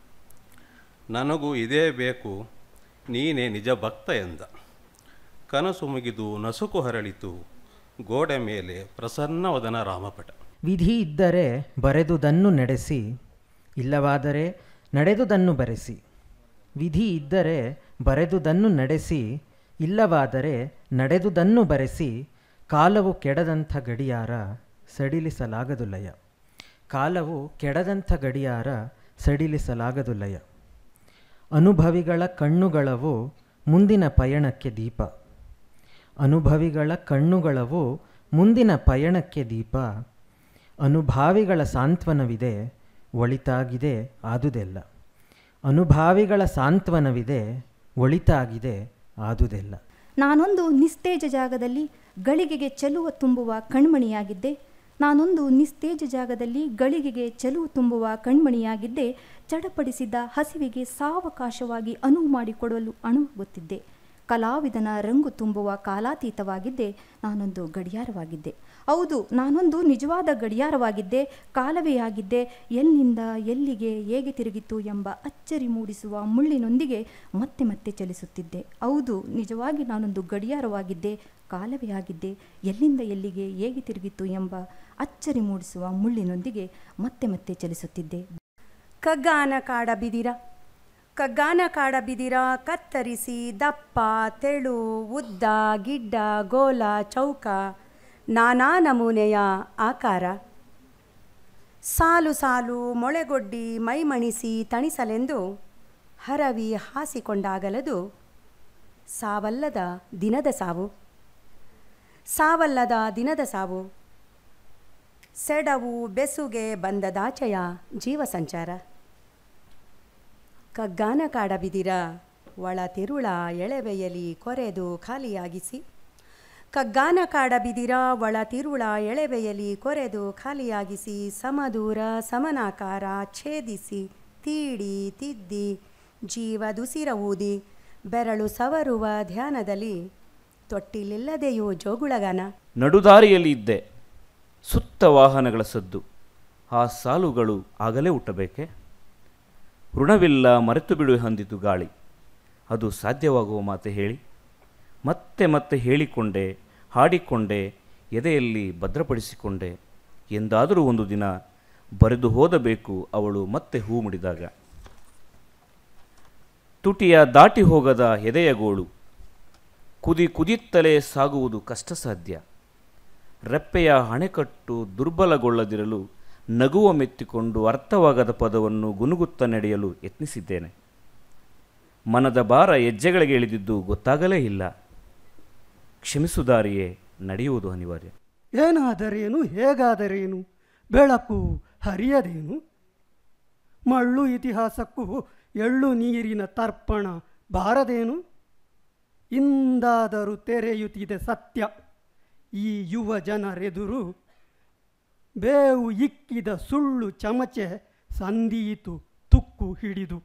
ನನಗೂ ಇದೇ ಬೇಕು ನೀನೇ ನಿಜ ಭಕ್ತ ಎಂದ ಕನಸು ಮುಗಿದು ನಸುಕು ಹರಳಿತು ಗೋಡೆ ಮೇಲೆ ಪ್ರಸನ್ನವದನ ರಾಮಪಟ ವಿಧಿ ಇದ್ದರೆ ಬರೆದುದನ್ನು ನಡೆಸಿ ಇಲ್ಲವಾದರೆ ನಡೆದುದನ್ನು ಬರೆಸಿ ವಿಧಿ ಇದ್ದರೆ ಬರೆದುದನ್ನು ನಡೆಸಿ ಇಲ್ಲವಾದರೆ ನಡೆದುದನ್ನು ಬರೆಸಿ ಕಾಲವು ಕೆಡದಂಥ ಗಡಿಯಾರ ಸಡಿಲಿಸಲಾಗದು ಲಯ ಕಾಲವು ಕೆಡದಂಥ ಗಡಿಯಾರ ಸಡಿಲಿಸಲಾಗದು ಲಯ ಅನುಭವಿಗಳ ಕಣ್ಣುಗಳವು ಮುಂದಿನ ಪಯಣಕ್ಕೆ ದೀಪ ಅನುಭವಿಗಳ ಕಣ್ಣುಗಳವು ಮುಂದಿನ ಪಯಣಕ್ಕೆ ದೀಪ ಅನುಭಾವಿಗಳ ಸಾಂತ್ವನವಿದೆ ಒಳಿತಾಗಿದೆ ಆದುದೆಲ್ಲ ಅನುಭಾವಿಗಳ ಸಾಂತ್ವನವಿದೆ ಒಳಿತಾಗಿದೆ ಆದುದೆಲ್ಲ ನಾನೊಂದು ನಿಸ್ತೇಜ ಜಾಗದಲ್ಲಿ ಗಳಿಗೆಗೆ ಚೆಲುವ ತುಂಬುವ ಕಣ್ಮಣಿಯಾಗಿದ್ದೆ ನಾನೊಂದು ನಿಸ್ತೇಜ ಜಾಗದಲ್ಲಿ ಗಳಿಗೆಗೆ ಚೆಲುವು ತುಂಬುವ ಕಣ್ಮಣಿಯಾಗಿದ್ದೆ ಚಡಪಡಿಸಿದ ಹಸಿವಿಗೆ ಸಾವಕಾಶವಾಗಿ ಅನುವು ಮಾಡಿಕೊಡಲು ಅಣುವಾಗುತ್ತಿದ್ದೆ ಕಲಾವಿದನ ರಂಗು ತುಂಬುವ ಕಾಲಾತೀತವಾಗಿದ್ದೆ ನಾನೊಂದು ಗಡಿಯಾರವಾಗಿದ್ದೆ ಹೌದು ನಾನೊಂದು ನಿಜವಾದ ಗಡಿಯಾರವಾಗಿದ್ದೆ ಕಾಲವೇ ಆಗಿದ್ದೆ ಎಲ್ಲಿಂದ ಎಲ್ಲಿಗೆ ಹೇಗೆ ತಿರುಗಿತು ಎಂಬ ಅಚ್ಚರಿ ಮೂಡಿಸುವ ಮುಳ್ಳಿನೊಂದಿಗೆ ಮತ್ತೆ ಮತ್ತೆ ಚಲಿಸುತ್ತಿದ್ದೆ ಹೌದು ನಿಜವಾಗಿ ನಾನೊಂದು ಗಡಿಯಾರವಾಗಿದ್ದೆ ಕಾಲವೇ ಆಗಿದ್ದೆ ಎಲ್ಲಿಂದ ಎಲ್ಲಿಗೆ ಹೇಗೆ ತಿರುಗಿತು ಎಂಬ ಅಚ್ಚರಿ ಮೂಡಿಸುವ ಮುಳ್ಳಿನೊಂದಿಗೆ ಮತ್ತೆ ಮತ್ತೆ ಚಲಿಸುತ್ತಿದ್ದೆ ಕಗ್ಗಾನ ಕಾಡ ಬಿದಿರ ಕಗ್ಗಾನ ಕಾಡ ಬಿದಿರ ಕತ್ತರಿಸಿ ದಪ್ಪ ತೆಳು ಉದ್ದ ಗಿಡ್ಡ ಗೋಲ ಚೌಕ ನಾನಾ ನಮೂನೆಯ ಆಕಾರ ಸಾಲು ಸಾಲು ಮೊಳೆಗೊಡ್ಡಿ ಮೈಮಣಿಸಿ ತಣಿಸಲೆಂದು ಹರವಿ ಹಾಸಿಕೊಂಡಾಗಲದು ಸಾವಲ್ಲದ ದಿನದ ಸಾವು ಸಾವಲ್ಲದ ದಿನದ ಸಾವು ಸೆಡವು ಬೆಸುಗೆ ಬಂದದಾಚೆಯ ಜೀವ ಸಂಚಾರ ಕಗ್ಗಾನ ಕಾಡ ಬಿದಿರ ಒಳ ತಿರುಳ ಎಳೆವೆಯಲಿ ಕೊರೆದು ಖಾಲಿಯಾಗಿಸಿ ಕಗ್ಗಾನ ಕಾಡ ಬಿದಿರ ಒಳ ತಿರುಳ ಎಳೆವೆಯಲಿ ಕೊರೆದು ಖಾಲಿಯಾಗಿಸಿ ಸಮದೂರ ಸಮನಾಕಾರ ಛೇದಿಸಿ ತೀಡಿ ತಿದ್ದಿ ಜೀವ ದುಸಿರ ಊದಿ ಬೆರಳು ಸವರುವ ಧ್ಯಾನದಲ್ಲಿ ತೊಟ್ಟಿಲಿಲ್ಲದೆಯೂ ಜೋಗುಳಗಾನ ನಡುದಾರಿಯಲ್ಲಿ ಇದ್ದೆ ಸುತ್ತ ವಾಹನಗಳ ಸದ್ದು ಆ ಸಾಲುಗಳು ಆಗಲೇ ಹುಟ್ಟಬೇಕೆ ಋಣವಿಲ್ಲ ಮರೆತು ಬಿಡು ಹೊಂದಿತು ಗಾಳಿ ಅದು ಸಾಧ್ಯವಾಗುವ ಮಾತೆ ಹೇಳಿ ಮತ್ತೆ ಮತ್ತೆ ಹೇಳಿಕೊಂಡೆ ಹಾಡಿಕೊಂಡೆ ಎದೆಯಲ್ಲಿ ಭದ್ರಪಡಿಸಿಕೊಂಡೆ ಎಂದಾದರೂ ಒಂದು ದಿನ ಬರೆದು ಹೋದಬೇಕು ಅವಳು ಮತ್ತೆ ಹೂ ಮುಡಿದಾಗ ತುಟಿಯ ದಾಟಿ ಹೋಗದ ಎದೆಯ ಗೋಳು ಕುದಿ ಕುದಿಯುತ್ತಲೇ ಸಾಗುವುದು ಕಷ್ಟ ಸಾಧ್ಯ ರೆಪ್ಪೆಯ ಹಣೆಕಟ್ಟು ದುರ್ಬಲಗೊಳ್ಳದಿರಲು ನಗುವ ಮೆತ್ತಿಕೊಂಡು ಅರ್ಥವಾಗದ ಪದವನ್ನು ಗುನುಗುತ್ತ ನಡೆಯಲು ಯತ್ನಿಸಿದ್ದೇನೆ ಮನದ ಭಾರ ಹೆಜ್ಜೆಗಳಿಗೆ ಇಳಿದಿದ್ದು ಗೊತ್ತಾಗಲೇ ಇಲ್ಲ ಕ್ಷಮಿಸುದಾರಿಯೇ ನಡೆಯುವುದು ಅನಿವಾರ್ಯ ಏನಾದರೇನು ಹೇಗಾದರೇನು ಬೆಳಕು ಹರಿಯದೇನು ಮಳ್ಳು ಇತಿಹಾಸಕ್ಕೂ ಎಳ್ಳು ನೀರಿನ ತರ್ಪಣ ಬಾರದೇನು ಇಂದಾದರೂ ತೆರೆಯುತ್ತಿದೆ ಸತ್ಯ ಈ ಯುವ ಜನರೆದುರು ಬೇವು ಇಕ್ಕಿದ ಸುಳ್ಳು ಚಮಚೆ ಸಂದೀತು ತುಕ್ಕು ಹಿಡಿದು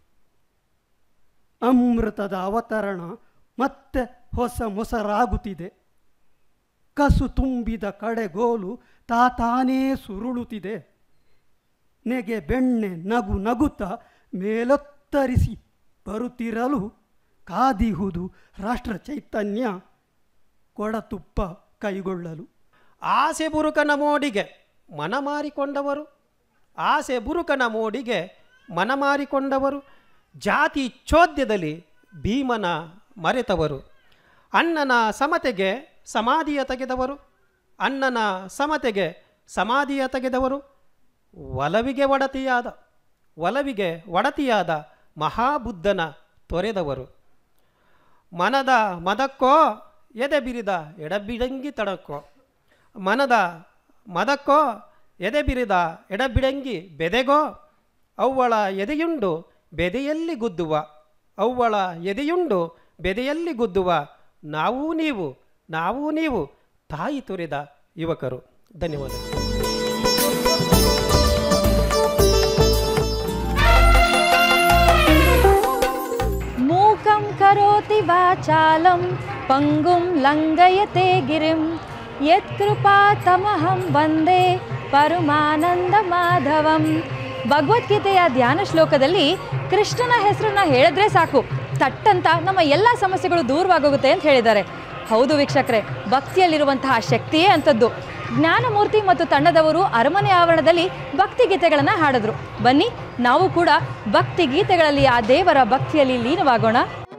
ಅಮೃತದ ಅವತರಣ ಮತ್ತೆ ಹೊಸ ಮೊಸರಾಗುತ್ತಿದೆ ಕಸು ತುಂಬಿದ ಕಡೆಗೋಲು ತಾತಾನೇ ಸುರುಳುತ್ತಿದೆ ನೆಗೆ ಬೆಣ್ಣೆ ನಗು ನಗುತ್ತ ಮೇಲೊತ್ತರಿಸಿ ಬರುತ್ತಿರಲು ಕಾದಿಹುದು ರಾಷ್ಟ್ರ ಚೈತನ್ಯ ಕೊಡತುಪ್ಪ ಕೈಗೊಳ್ಳಲು ಆಸೆ ಬುರುಕನ ಮೋಡಿಗೆ ಮನ ಮಾರಿಕೊಂಡವರು ಆಸೆ ಬುರುಕನ ಮೋಡಿಗೆ ಮನ ಮಾರಿಕೊಂಡವರು ಜಾತಿ ಚೋದ್ಯದಲ್ಲಿ ಭೀಮನ ಮರೆತವರು ಅಣ್ಣನ ಸಮತೆಗೆ ಸಮಾಧಿಯ ತೆಗೆದವರು ಅಣ್ಣನ ಸಮತೆಗೆ ಸಮಾಧಿಯ ತೆಗೆದವರು ಒಲವಿಗೆ ಒಡತಿಯಾದ ಒಲವಿಗೆ ಒಡತಿಯಾದ ಮಹಾಬುದ್ಧನ ತೊರೆದವರು ಮನದ ಮದಕ್ಕೋ ಎದೆ ಬಿರಿದ ಎಡಬಿಡಂಗಿ ತಡಕ್ಕೋ ಮನದ ಮದಕ್ಕೋ ಎದೆ ಬಿರಿದ ಎಡಬಿಡಂಗಿ ಬೆದೆಗೋ ಅವ್ವಳ ಎದೆಯುಂಡು ಬೆದೆಯಲ್ಲಿ ಗುದ್ದುವ ಅವ್ವಳ ಎದೆಯುಂಡು ಬೆದೆಯಲ್ಲಿ ಗುದ್ದುವ ನಾವೂ ನೀವು ನಾವೂ ನೀವು ತಾಯಿ ತೊರೆದ ಯುವಕರು ಧನ್ಯವಾದಗಳು ಮೂಕಂ ಕರೋತಿ ವಾಚಾಲಂ ಪಂಗುಂ ಲಂಘಯತೆ ಗಿರಿಂ ಯತ್ಕೃಪಾತಮಹಂ ವಂದೇ ಪರಮಾನಂದ ಮಾಧವಂ ಭಗವದ್ಗೀತೆಯ ಧ್ಯಾನ ಶ್ಲೋಕದಲ್ಲಿ ಕೃಷ್ಣನ ಹೆಸರನ್ನ ಹೇಳಿದ್ರೆ ಸಾಕು ತಟ್ಟಂತ ನಮ್ಮ ಎಲ್ಲ ಸಮಸ್ಯೆಗಳು ದೂರವಾಗೋಗುತ್ತೆ ಅಂತ ಹೇಳಿದ್ದಾರೆ ಹೌದು ವೀಕ್ಷಕರೇ ಭಕ್ತಿಯಲ್ಲಿರುವಂತಹ ಶಕ್ತಿಯೇ ಅಂಥದ್ದು ಜ್ಞಾನಮೂರ್ತಿ ಮತ್ತು ತಂಡದವರು ಅರಮನೆ ಆವರಣದಲ್ಲಿ ಭಕ್ತಿ ಗೀತೆಗಳನ್ನು ಹಾಡಿದ್ರು ಬನ್ನಿ ನಾವು ಕೂಡ ಭಕ್ತಿ ಗೀತೆಗಳಲ್ಲಿ ಆ ದೇವರ ಭಕ್ತಿಯಲ್ಲಿ ಲೀನವಾಗೋಣ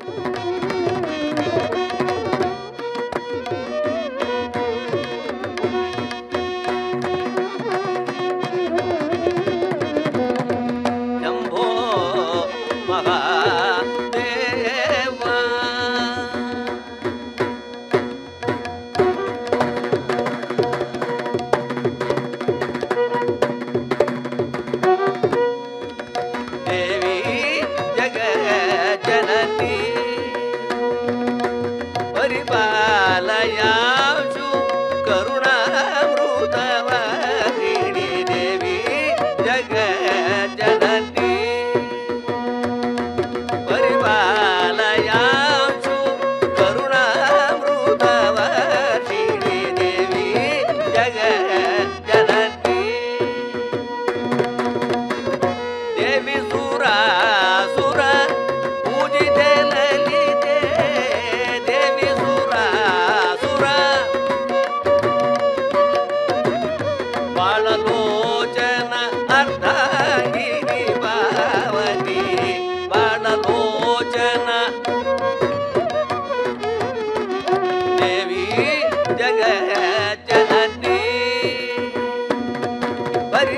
ಶಂಭೋ ಮಹಾದೇವ ದೇವಿ ಜಗ ಜನನಿ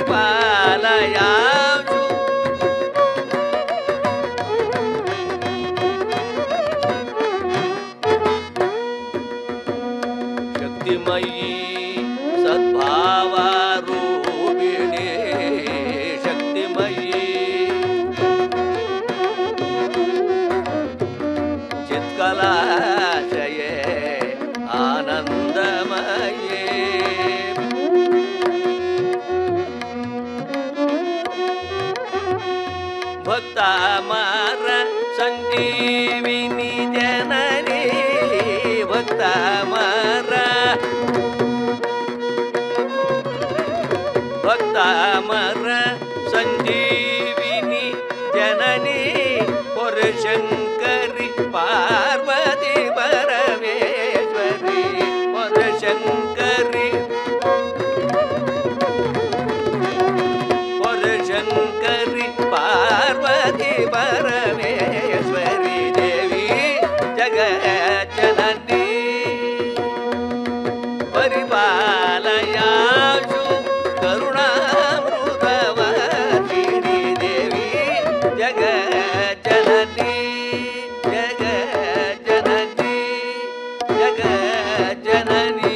ಪರಿಪಾಲಯಾಶು ಶಕ್ತಿಮಯೀ ಸದ್ಭಾವಾರೂಪಿಣಿ ಶಕ್ತಿಮಯೀ ಚಿತ್ಕಲಾಶಯೇ ಆನಂದಮಯೇ ಭಕ್ತಮರ ಸಂಜೀವಿನಿ ಜನನಿ ಭಕ್ತಮರ ಭಕ್ತಮರ ಸಂಜೀವಿನಿ ಜನನಿ ಪುರಶಂಕರಿ ಪಾರ್ವತಿ ಪರಮೇಶ್ವರಿ ಪುರಶಂಕರಿ ಪುರಶಂಕರಿ ಪಾರ್ವತಿ ಪರಮೇಶ್ವರಿ ದೇವಿ ಜಗಜ್ಜನನಿ ಪರಿಪಾಲಯಾಶು ಕರುಣಾಮೃತವರ್ಷಿಣಿ ದೇವಿ ಜಗಜ್ಜನನಿ ಜಗಜ್ಜನನಿ ಜಗಜ್ಜನನಿ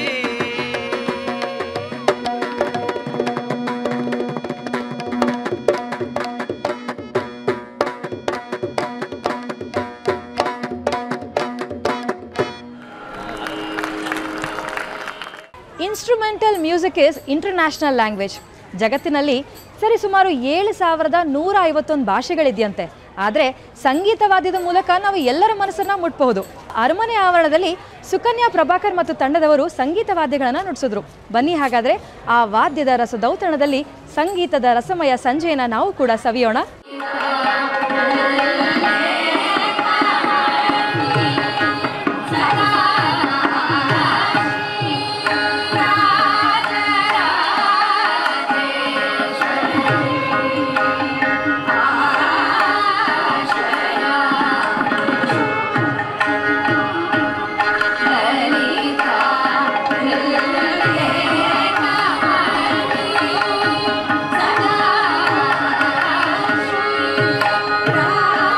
instrumental music is international language ಜಗತ್ತಿನಲ್ಲಿ ಸರಿಸುಮಾರು ಏಳು ಸಾವಿರದ ನೂರ ಐವತ್ತೊಂದು ಭಾಷೆಗಳಿದೆಯಂತೆ ಆದರೆ ಸಂಗೀತವಾದ್ಯದ ಮೂಲಕ ನಾವು ಎಲ್ಲರ ಮನಸ್ಸನ್ನ ಮುಟ್ಬಹುದು ಅರಮನೆ ಆವರಣದಲ್ಲಿ ಸುಕನ್ಯಾ ಪ್ರಭಾಕರ್ ಮತ್ತು ತಂಡದವರು ಸಂಗೀತ ವಾದ್ಯಗಳನ್ನು ನುಡಿಸಿದ್ರು ಬನ್ನಿ ಹಾಗಾದ್ರೆ ಆ ವಾದ್ಯದ ರಸದೌತಣದಲ್ಲಿ ಸಂಗೀತದ ರಸಮಯ ಸಂಜೆಯನ್ನು ನಾವು ಕೂಡ ಸವಿಯೋಣ ಸದಾ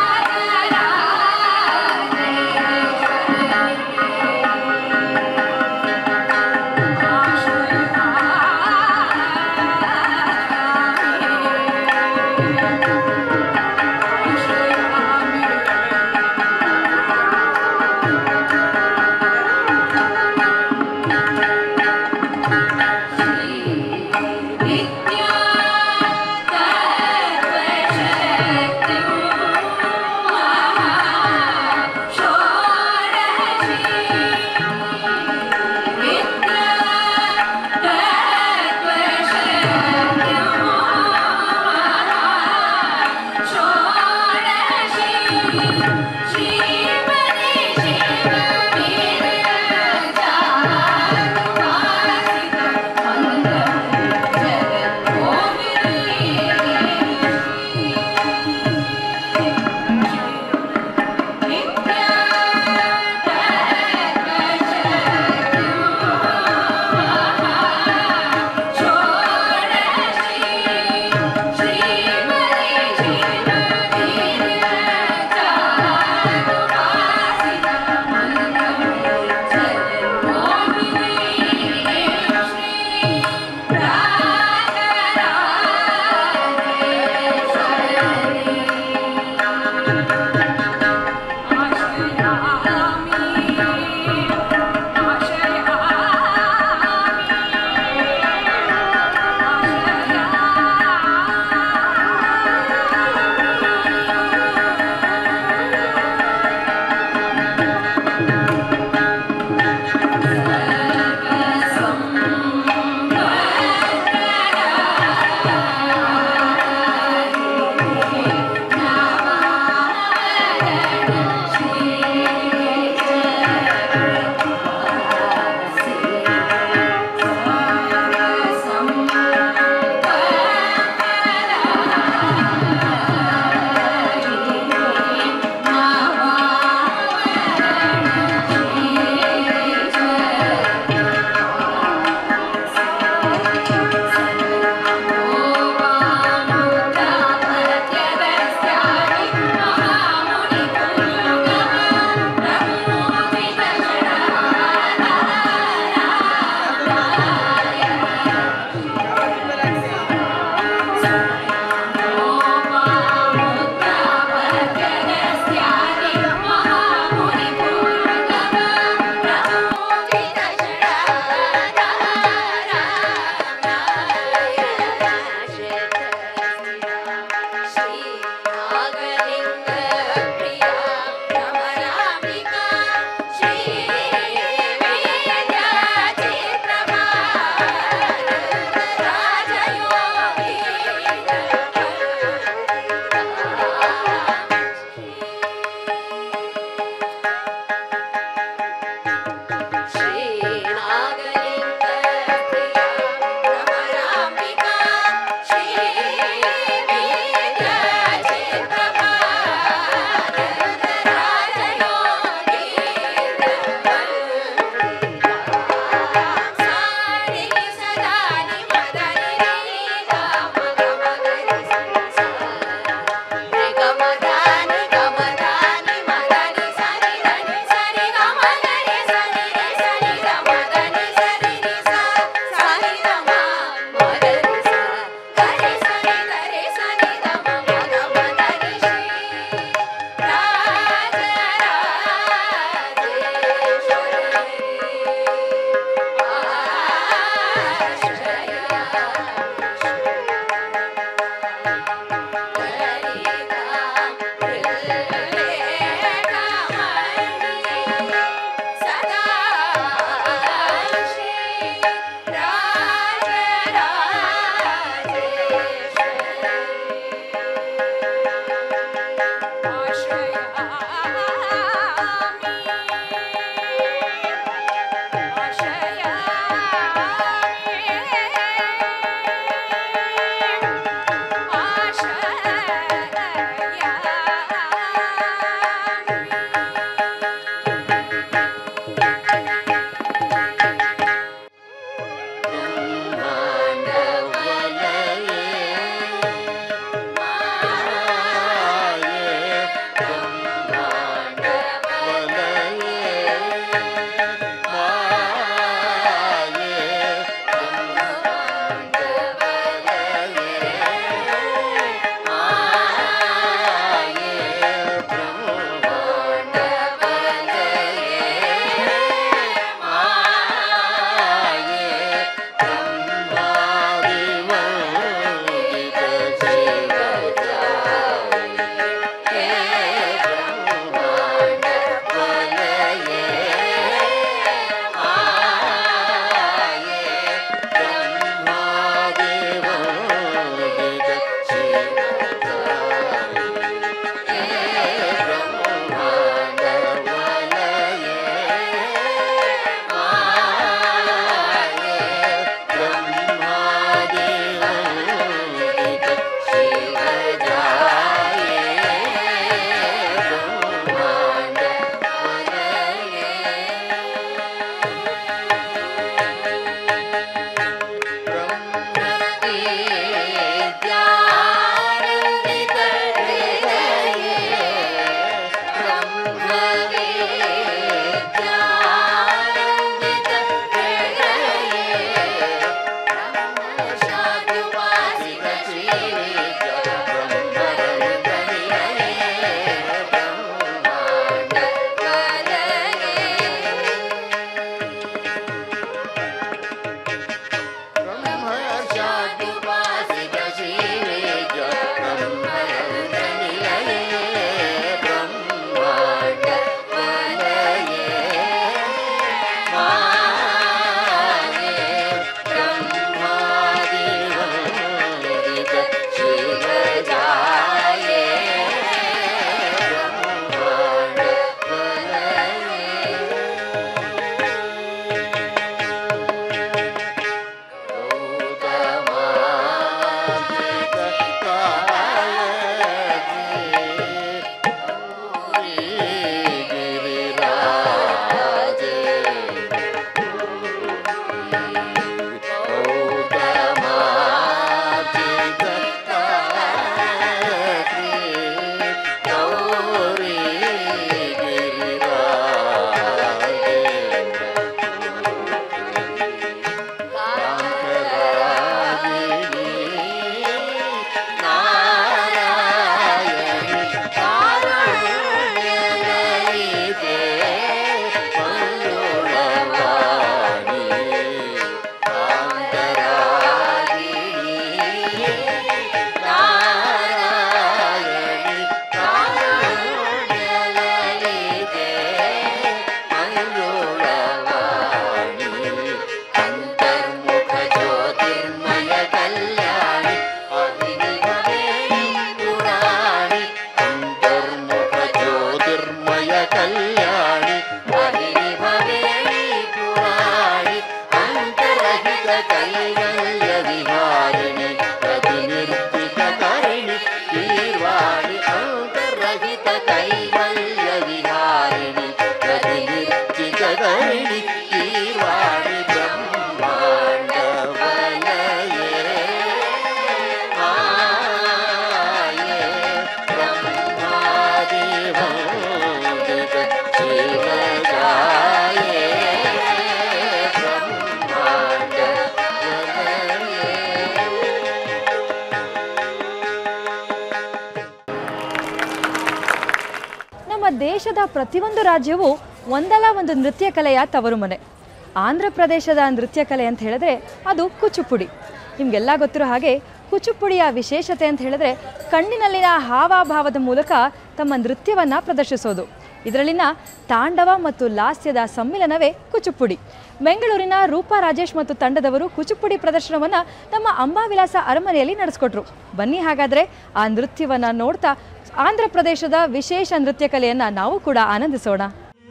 ದೇಶದ ಪ್ರತಿಯೊಂದು ರಾಜ್ಯವೂ ಒಂದಲ್ಲ ಒಂದು ನೃತ್ಯ ಕಲೆಯ ತವರು ಮನೆ ಆಂಧ್ರ ಪ್ರದೇಶದ ನೃತ್ಯ ಕಲೆ ಅಂತ ಹೇಳಿದ್ರೆ ಅದು ಕುಚುಪುಡಿ ನಿಮಗೆಲ್ಲ ಗೊತ್ತಿರೋ ಹಾಗೆ ಕುಚುಪುಡಿಯ ವಿಶೇಷತೆ ಅಂತ ಹೇಳಿದ್ರೆ ಕಣ್ಣಿನಲ್ಲಿನ ಹಾವಾಭಾವದ ಮೂಲಕ ತಮ್ಮ ನೃತ್ಯವನ್ನು ಪ್ರದರ್ಶಿಸೋದು ಇದರಲ್ಲಿನ ತಾಂಡವ ಮತ್ತು ಲಾಸ್ಯದ ಸಮ್ಮಿಲನವೇ ಕುಚುಪುಡಿ ಬೆಂಗಳೂರಿನ ರೂಪಾ ರಾಜೇಶ್ ಮತ್ತು ತಂಡದವರು ಕುಚುಪುಡಿ ಪ್ರದರ್ಶನವನ್ನು ನಮ್ಮ ಅಂಬಾವಿಲಾಸ ಅರಮನೆಯಲ್ಲಿ ನಡೆಸ್ಕೊಟ್ರು ಬನ್ನಿ ಹಾಗಾದರೆ ಆ ನೃತ್ಯವನ್ನು ನೋಡ್ತಾ ಆಂಧ್ರ ಪ್ರದೇಶದ ವಿಶೇಷ ನೃತ್ಯ ಕಲೆಯನ್ನು ನಾವು ಕೂಡ ಆನಂದಿಸೋಣ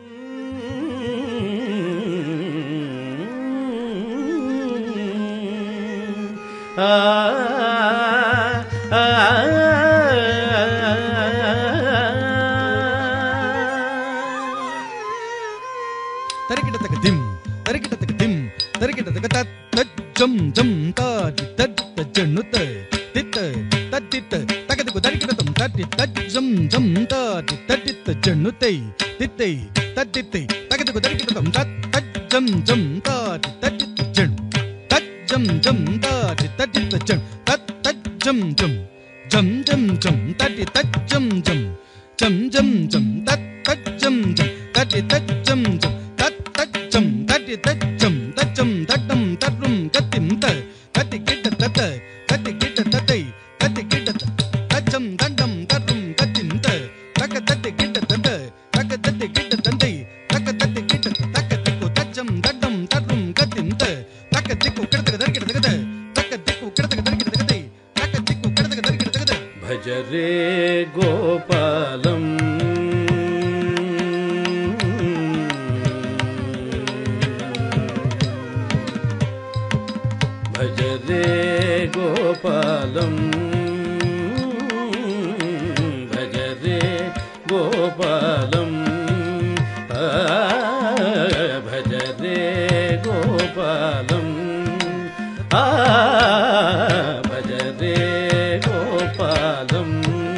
ಆ ಆ ತರಿಕಿಟತಕ ದಿಂ ತರಿಕಿಟತಕ ದಿಂ ತರಿಕಿಟತಕ ತತ್ ತತ್ ಜಂ ಜಂ ತಾದಿ ತದ್ ತಜ್ಜಣ್ಣು ತ ತಿತ್ತ ತತ್ತಿತ್ತ ತಗದಕು ತರಿಕಿಟತಂ ತಟ್ಟಿ ತಜ್ ಜಂ ಜಂ ತಾದಿ ತಟ್ಟಿತ್ತ ಜಣ್ಣು ತೈ ತಿತ್ತೈ ತತ್ತಿತ್ತೈ ತಗದಕು ತರಿಕಿಟತಂ ತತ್ ತಜ್ ಜಂ ಜಂ ತಾದಿ ತಟ್ಟಿತ್ತ ಜಣ್ಣು ತಜ್ ಜಂ ಜಂ ತಾದಿ ತಟ್ಟಿತ್ತ ಜಣ್ಣು ತತ್ ತಜ್ ಜಂ ಜಂ ಜಂ ಜಂ ಜಂ ತಟ್ಟಿ ತಜ್ ಜಂ ಜಂ ಜಂ ಜಂ ಜಂ ತತ್ ತಜ್ ಜಂ ಜಂ ತಟ್ಟಿ ತಜ್ ಜಂ ಜಂ ತತ್ ತಜ್ಜಂ ತಟ್ಟಿ ತಜ್ಜಂ ತಜ್ಜಂ ತಟ್ಟಂ ತಟ್ರುಂ ಕತ್ತಿಂ ತ ಕತ್ತಿ ಕಿಟ್ಟ ತತ ಕತ್ತಿ ಕಿಟ್ಟ ತತೈ ಕತ್ತಿ ಕಿಟ್ಟ ತ ತಜ್ಜಂ ದಂಡಂ ತಟ್ರುಂ ಕತ್ತಿಂ ತ ತಕ ತತ್ತಿ ಕಿಟ್ಟ ತತ ತಕ ತತ್ತಿ ಕಿಟ್ಟ ತಂತೈ ತಕ ತತ್ತಿ ಕಿಟ್ಟ ತಕ ತಿಕ್ಕು ತಜ್ಜಂ ದಂಡಂ ತಟ್ರುಂ ಕತ್ತಿಂ ತ ತಕ ತಿಕ್ಕು ಕಿಡತಕ ದರ್ಕಿಡ ತಗದ ತಕ ತಿಕ್ಕು ಕಿಡತಕ ದರ್ಕಿಡ ತಗದೈ ತಕ ತಿಕ್ಕು ಕಿಡತಕ ದರ್ಕಿಡ ತಗದ ಭಜ ರೇ ಗೋಪಾಲಂ ಭಜ ರೇ ಗೋಪಾಲಂ ಭಜ ರೇ ಗೋಪಾಲಂ ಆ, ಭಜ ರೇ ಗೋಪಾಲಂ ಆ ಭಜ ರೇ ಗೋಪಾಲಂ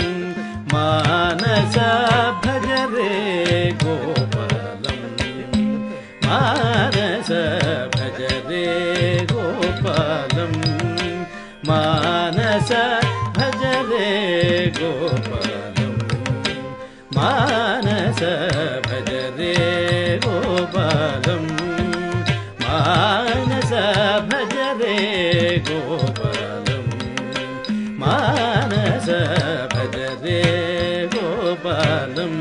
ಮಾನಸ ಭಜ ರೇ ಗೋಪಾಲಂ ಮಾನಸ ಭಜ ರೇ ಗೋಪಾಲಂ ಮಾನಸ ಭಜ ರೇ ಗೋಪಾಲಂ ಮಾನಸ ಭಜ ರೇ ಗೋಪಾಲಂ ಮಾನಸ ಭಜ ರೇ ಗೋಪಾಲಂ ಮಾನಸ ಭಜ ರೇ ಗೋಪಾಲಂ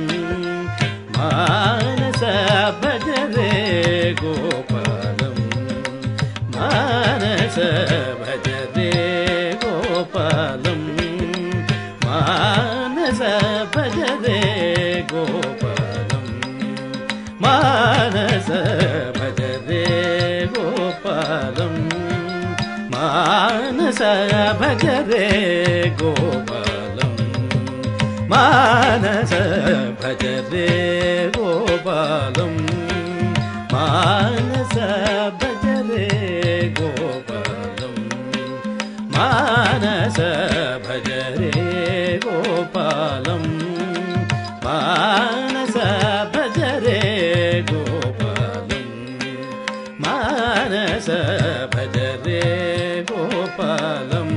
ಮಾನಸ ಭಜ ರೇ ಗೋಪಾಲಂ ಮಾನಸ ಭಜ ರೇ ಗೋಪಾಲಂ ಮಾನಸ ಭಜ ರೇ ಗೋಪಾಲಂ ಮಾನಸ ಭಜ ರೇ ಗೋಪಾಲಂ ಮಾನಸ ಭಜ ರೇ ಗೋಪಾಲಂ ಮಾನಸ ಭಜ ರೇ ಗೋಪಾಲಂ ಮಾನಸ ಭಜ ರೇ ಗೋಪಾಲಂ ಮಾನಸ ಭಜ ರೇ ಗೋಪಾಲಂ ಮಾನಸ ಭಜ ರೇ ಗೋಪಾಲಂ ಮಾನಸ ಭಜ ರೇ ಗೋಪಾಲಂ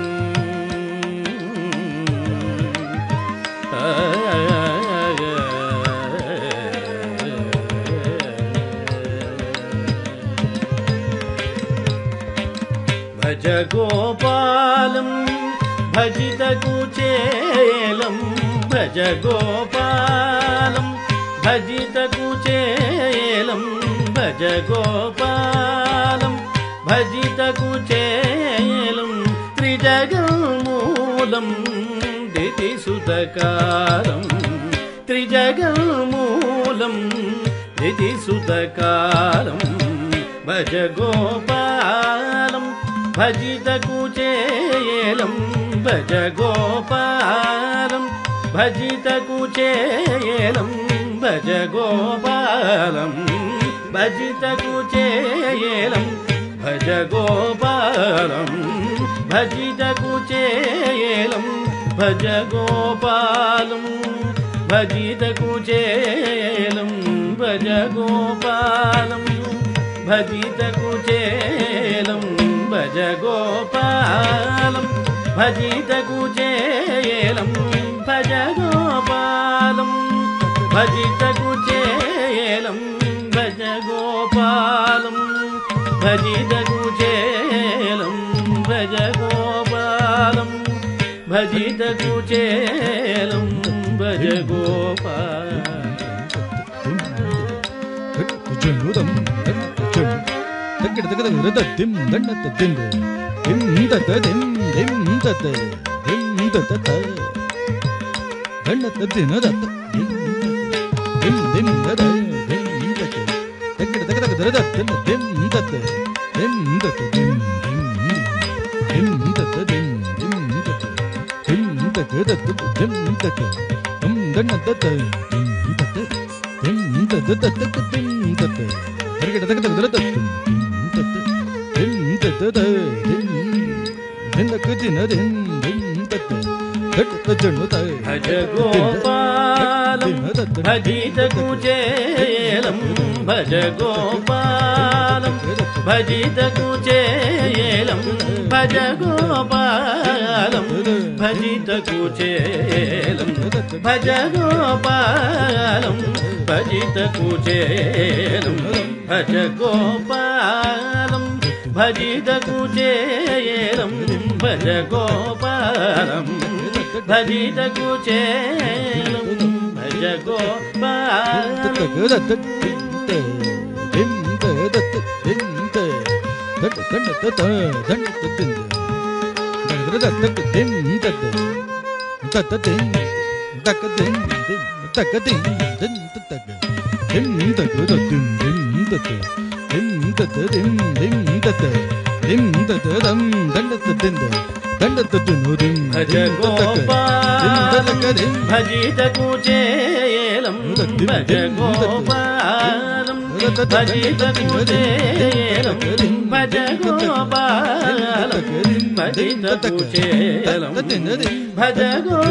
భజ గోపాలం భజిత కుచేలం భజ గోపాలం భజిత కుచేలం భజ గోపాలం భజిత కుచేలం త్రిజగమూలం దితిసుతకారం త్రిజగమూలం దితిసుతకారం భజ గోపాలం భజిత కుచేలం భజ గోపాలం భజిత కుచేలం భజ గోపాలం భజిత కుచేలం భజ గోపాలం భజిత కుచేలం భజ గోపాలం భజిత కుచేలం భజ గోపాలం భజిత కుచేలం భజ గోపాలం భజిత కుచేలం భజ గోపాలం భజిత కుచేలం భజ గోపాలం భజిత కుచేలం భజ గోపాలం భజిత కుచేలం భజ గోపాలం ಜನುದಂ ಜನು ತಗ್ಗಿಡ ತಗದ ಹೃದ ದಿಂ ದಂಡತ ದಿಂದು ದಿಂ ತತ ದಿಂ ದಿಂ ತತ ದಿಂ ತತ ತ ದಂಡತ ದಿನ ದತ್ತ ದಿಂ ದಿಂ ದದ ದಿಂ ತತ ತಗ್ಗಿಡ ತಗದ ಹೃದ ದಿಂ ದಿಂ ತತ ದಿಂ ತತ ದಿಂ ದಿಂ ದಿಂ ತತ ದಿಂ ದಿಂ ತತ ದಿಂ ತತ ದತ್ತ ದಿಂ ತತ ದಿಂ ದಂಡತ ದಿಂ ತತ ದಿಂ ತತ ದತ್ತ ದಿಂ ತತ ತರಗಿಡ ತಗದ ಹೃದ ದಿಂ ತತ ದಿಂ ತತ ದ ದಿಂ ದಿನ ಕಜಿನ ದಿಂ ದಿಂ ತತ ದಟ್ಟ ಜಣ್ಣು ತ భజ గోపాలం భజిత కుచేలం భజ గోపాలం భజిత కుచేలం భజ గోపాలం భజిత కుచేలం భజ గోపాలం భజిత కుచేలం భజ గోపాలం భజిత కుచేలం భజ గోపాలం భజిత కుచేలం భజ గోపాలం ತಗದ ದಂಡ ದಿಂ ದತ್ತ ದಿಂ ತ ದಟ್ಟ ದಂಡ ತತ ದಂಡ ತಿಂದ ದಗದ ದತ್ತ ದಿಂ ತತ ತತ ದಿಂ ತಕ ದಿಂ ದಿಂ ತಕ ದಿಂ ದಿಂ ತಕ ದಿಂ ತಗದ ದಿಂ ದಿಂ ತತ ದಿಂ ತತ ದಿಂ ದಿಂ ತತ ದಿಂ ತತ ದಂ ದಂಡ ತಿಂದ ದಂಡ ತಿನ್ನು ದಿಂ భజ గోపాలం భజిత కుచేలం భజ గోపాలం భజిత కుచేలం భజ గోపాలం భజిత కుచేలం భజ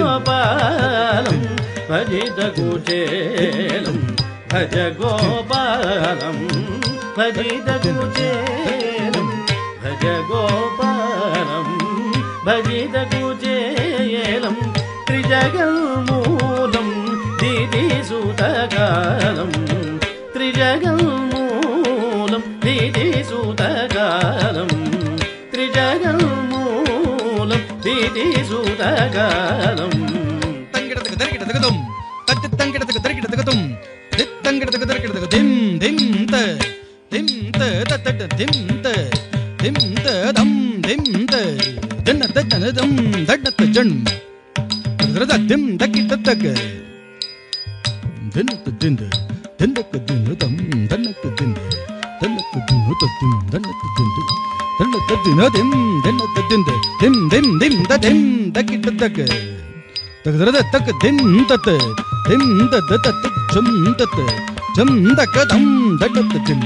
గోపాలం భజిత కుచేలం భజ గోపాలం భజిత కుచేలం భజ గోపాలం భజిత కుచేలం త్రిజగల్మూలం దిది సుతకాలం త్రిజగల్మూలం దిది సుతకాలం త్రిజగల్మూలం దిది సుతకాలం ತಂಗಿಡತಕ ದರಿಗಿಡ ತಗದುಂ ತತ್ತಿ ತಂಗಿಡತಕ ದರಿಗಿಡ ತಗದುಂ ದಿತ್ ತಂಗಿಡತಕ ದರಿಗಿಡ ತಗ ದಿಂ ದಿಂ ತ ದಿಂ ತ ತತ್ತ ದಿಂ ತ ದಿಂ ತ ದಂ ದಿಂ ತ ದನ್ನ ದನ್ನ ದಂ ದಡ್ಡತ ಜಣ್ ಅದರದ ದಿಂ ದಕ್ಕಿಟ ತಗ ದನ್ನತ ದಿಂದ ದನ್ನಕ ದಿನ ದಂ ದನ್ನಕ ದಿಂದ ದನ್ನಕ ದಿನ ತದ್ದಿಂ ದನ್ನಕ ದಿಂದ ದನ್ನಕ ದಿನ ದಿಂ ದನ್ನಕ ದಿಂದ ದಿಂ ದಿಂ ದಿಂ ದ ದಿಂ ದಕ್ಕಿಟ ತಗ ತಗದರದ ತಕ್ಕ ದಿಂ ತತ್ತ ದಿಂ ತತ್ತ ತತ್ತ ಜಂ ತತ್ತ ಜಂ ದಕ ದಂ ದಡ್ಡತ್ತ ದಿನ್ನ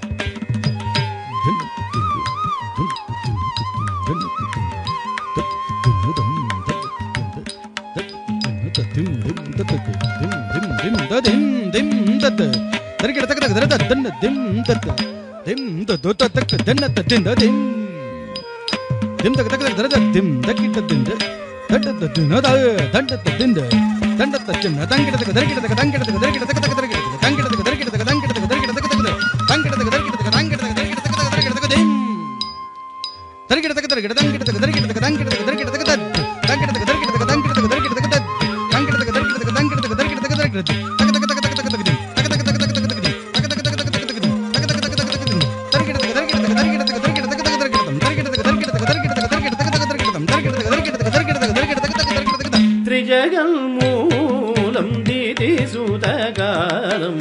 ತರಗಿಡ ತಕ್ಕ ದರದ ದನ್ನ ದಿಂ ತತ್ತ ದಿಂ ತತ್ತ ತಕ್ಕ ದನ್ನ ತದ್ದಿಂದ ದಿಂ ದಿಂ ತಕ್ಕ ತಕ್ಕ ದರದ ದಿಂ ದಕ್ಕಿಟ್ಟ ದಿಂದ ದಡ್ಡದ ದಿನ ದಂಡದ ದಿಂದ ದಂಡದ ಚಿನ್ನ ತಂಗಿಡ ತಕ್ಕ ದರಗಿಡ ತಕ್ಕ ತಂಗಿಡ ತಕ್ಕ ದರಗಿಡ ತಕ್ಕ ತಕ್ಕ ದರಗಿಡ ತಕ್ಕ ತಂಗಿಡ ತಕ್ಕ ದರಗಿಡ ತಕ್ಕ ತಂಗಿಡ ತಕ್ಕ ದರಗಿಡ ತಕ್ಕ ತಕ್ಕ ತಂಗಿಡ ತಕ್ಕ ದರಗಿಡ ತಕ್ಕ ತಂಗಿಡ ತಕ್ಕ ದರಗಿಡ ತಕ್ಕ ತಕ್ಕ ದರಗಿಡ ತಕ್ಕ ದಿಂ ತರಗಿಡ ತಕ್ಕ ದರಗಿಡ ತಂಗಿಡ ತಕ್ಕ ದರಗಿಡ ತಕ್ಕ ತಂಗಿಡ ತಕ್ಕ ದರಗಿಡ ತಕ್ಕ ತದ್ ತಂಗಿಡ ತಕ್ಕ ದರಗಿಡ ತಕ್ಕ ತಂಗಿಡ ತಕ್ಕ ದರಗಿಡ ತಕ್ಕ ತದ್ ತಂಗಿಡ ತಕ್ಕ ದರಗಿಡ ತಕ್ಕ ತಂಗಿಡ ತಕ್ಕ ದರಗಿಡ ತಕ್ಕ ದರಗಿಡ ತಕ್ಕ ತಕ್ಕ ತಕ್ಕ ತಕ್ಕ ತಕ್ಕ ತಕ್ಕ ದಿಂ ತಕ್ಕ ತಕ್ಕ ತಕ್ಕ ತಕ್ಕ ತಕ್ಕ ದಿಂ ತಕ್ಕ ತಕ್ಕ ತಕ್ಕ ತಕ್ಕ ತಕ್ಕ ದಿಂ ತಕ್ಕ ತಕ್ಕ ತಕ್ಕ ತಕ್ಕ ತಕ್ಕ ದಿಂ ತರಗಿಡ ತಕ್ಕ ದರಗಿಡ ತಕ್ಕ ದರಗಿಡ ತಕ್ಕ ದರಗಿಡ ತಕ್ಕ ತಕ್ಕ ದರಗಿಡ ತಮ್ ತರಗಿಡ ತಕ್ಕ ದರಗಿಡ ತಕ್ಕ ದರಗಿಡ ತಕ್ಕ ದರಗಿಡ ತಕ್ಕ ತಕ್ಕ ದರಗಿಡ ತಮ್ ತರಗಿಡ ತಕ್ಕ ದರಗಿಡ ತಕ್ಕ ದರಗಿಡ ತಕ್ಕ ದರಗಿಡ ತಕ್ಕ ತಕ್ಕ ದರಗಿಡ ತಕ್ಕ ತಕ್ಕ త్రిజగల్మూలం దిది సుతకాలం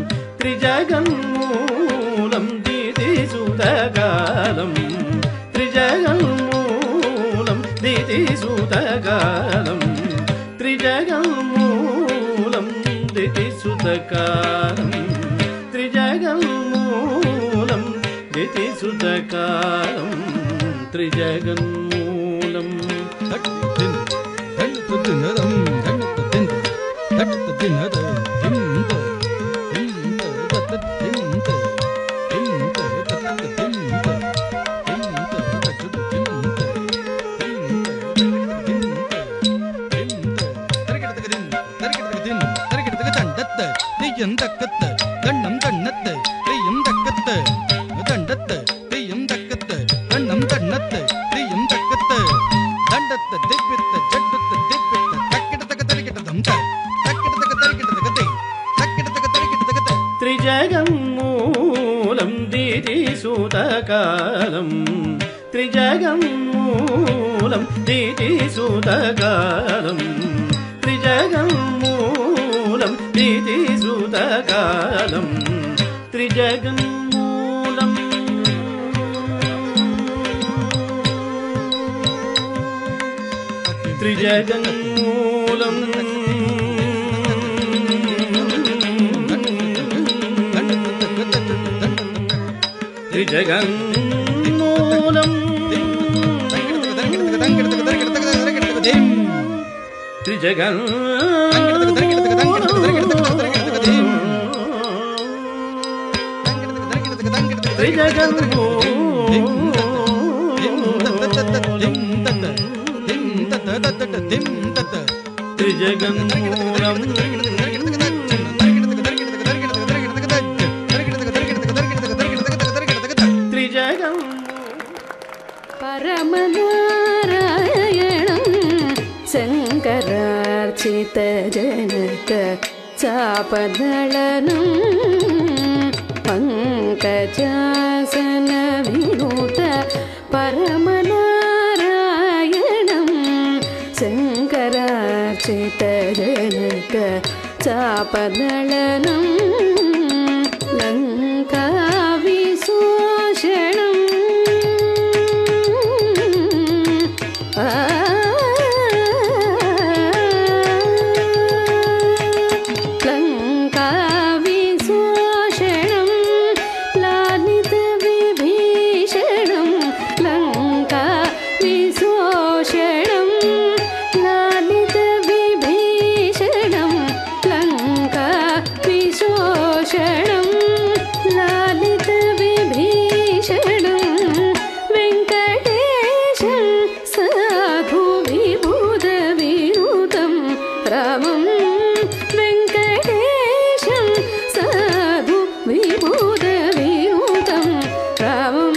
త్రిజగల్మూలం దిది సుతకాలం త్రిజగల్మూలం దిది సుతకాలం త్రిజగల్మూలం దిది సుతకాలం త్రిజగల్మూలం దిది సుతకాలం త్రిజగన్మూలం തെയ്യം തക്കത്ത് ദണ്ണം തണ്ണത്ത് തെയ്യം തക്കത്ത് ദണ്ടത്ത് തെയ്യം തക്കത്ത് ദണ്ണം തണ്ണത്ത് തെയ്യം തക്കത്ത് ദണ്ടത്ത് ദിബ്യത്ത് ജഡത്ത് ദിബ്യത്ത് തക്കിട തക തരികിട ദംത തക്കിട തക തരികിട തക തേ തക്കിട തക തരികിട തക തേ ത്രിജഗം മൂലം ദിതിസുതകാലം ത്രിജഗം മൂലം ദിതിസുതകാലം ത്രിജഗം മൂലം ദിതിസുതകാലം ത്രിജഗം മൂലം ത്രിജഗം മൂലം ത്രിജഗം മൂലം ത്രിജഗം ത്രിജഗം ത്രിജഗം മൂലം ത്രിജഗം परमनारायणं शङ्करार्चितजनक चापदळनं पङ्कजासनविनुत परमनारायणं शङ्करार्चितजनक चापदळनं लङ्काविशोषणम् लङ्काविशोषणं लालितविभीषणं लङ्काविशोषणं लालितविभीषणं लङ्काविशोषणं लालितविभीषणं वेङ्कटेशं साधु विबुधविनुतं रामं वेङ्कटेशं साधु विबुधविनुतं रामं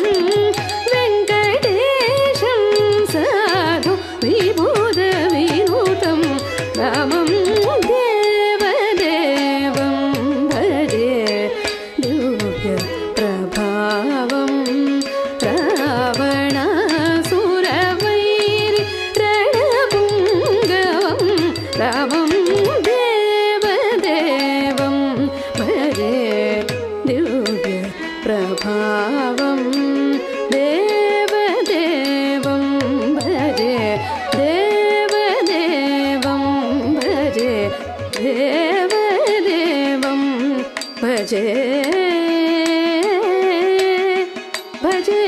वेङ्कटेशं साधु विबुधविनुतं रामं देवदेवं भजे दिव्यप्रभावं रावणासुरवैरि रणपुङ्गवं रामं देवदेवं भजे दिव्यप्रभावं देवदेवं भजे देवदेवं भजे देवदेवं भजे भजे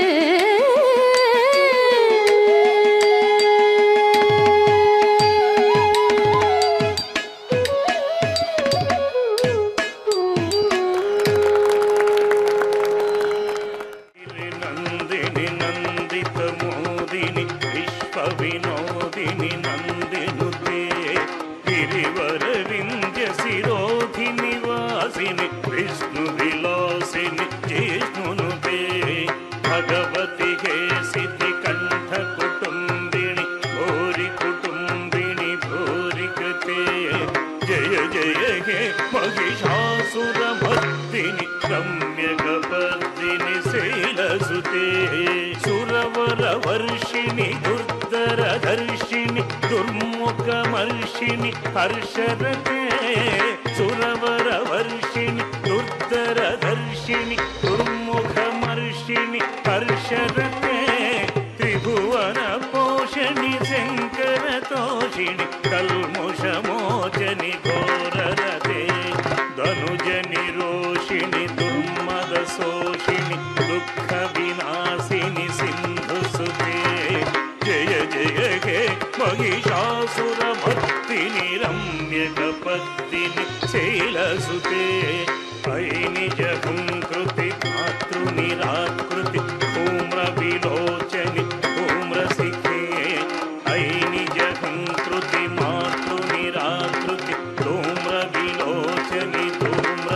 ನಂದಿನಿ ನಂದಿತ ಮೋದಿನಿ ವಿಶ್ವ ವಿನೋದಿನಿ ನಂದಿನುತೆ ಗಿರಿವರ ವಿಂಧ್ಯ ಶಿರೋಧಿನಿ ವಾಸಿನಿ ವಿಷ್ಣು ವಿಲಾಸಿನಿ ಜಿಷ್ಣುನುತೆ ಭಗವತಿಗೆ ಸಿದ್ಧಿ ಕಂಠ ಕುಟುಂಬಿಣಿ ಭೂರಿ ಕುಟುಂಬಿಣಿ ಭೂರಿ ಕೃತೆ ಜಯ ಜಯ ಹೇ ಮಹಿಷಾಸುರ ಮರ್ದಿನಿ ರಮ್ಯಗಪರ್ದಿನಿ ಶೈಲಸುತೆ ಸುರವರ ವರ್ಷಿಣಿ ದುರ್ಧರ ದರ್ಶಿನಿ ದುರ್ಮುಖ ಮರ್ಷಿಣಿ ಹರ್ಷರತೆ ಸುರವರ ವರ್ಷಿಣಿ ದುರ್ಧರ ದರ್ಶಿನಿ ದುರ್ಮುಖ ಮರ್ಷಿಣಿ ಹರ್ಷರತೆ ತ್ರಿಭುವನ ಪೋಷಣಿ ಶಂಕರ ತೋಷಿಣಿ ಕಲ್ಮುಷ ಮೋಚನಿ ಘೋರರತೆ ಧನುಜನಿ ರೋಷಿಣಿ ದುರ್ಮದ ಶೋಷಿಣಿ ದುಃಖ ವಿನಾಶಿನಿ ಸಿಂಧು ಸುತೆ ಜಯ ಜಯ ಹೇ ಮಹಿಷಾಸುರ ಭಕ್ತಿನಿ ರಮ್ಯಕ ಪತ್ತಿನಿ ಶೈಲಸುತೆ ಐನಿಜ ಹುಂಕೃತಿ ಮಾತೃ ನಿರಾಕೃತಿ ಧೂಮ್ರ ವಿಲೋಚನಿ ಧೂಮ್ರ ಸಿಖೆ ಐನಿಜ ಹುಂಕೃತಿ ಮಾತೃ ನಿರಾಕೃತಿ ಧೂಮ್ರ ವಿಲೋಚನಿ ಧೂಮ್ರ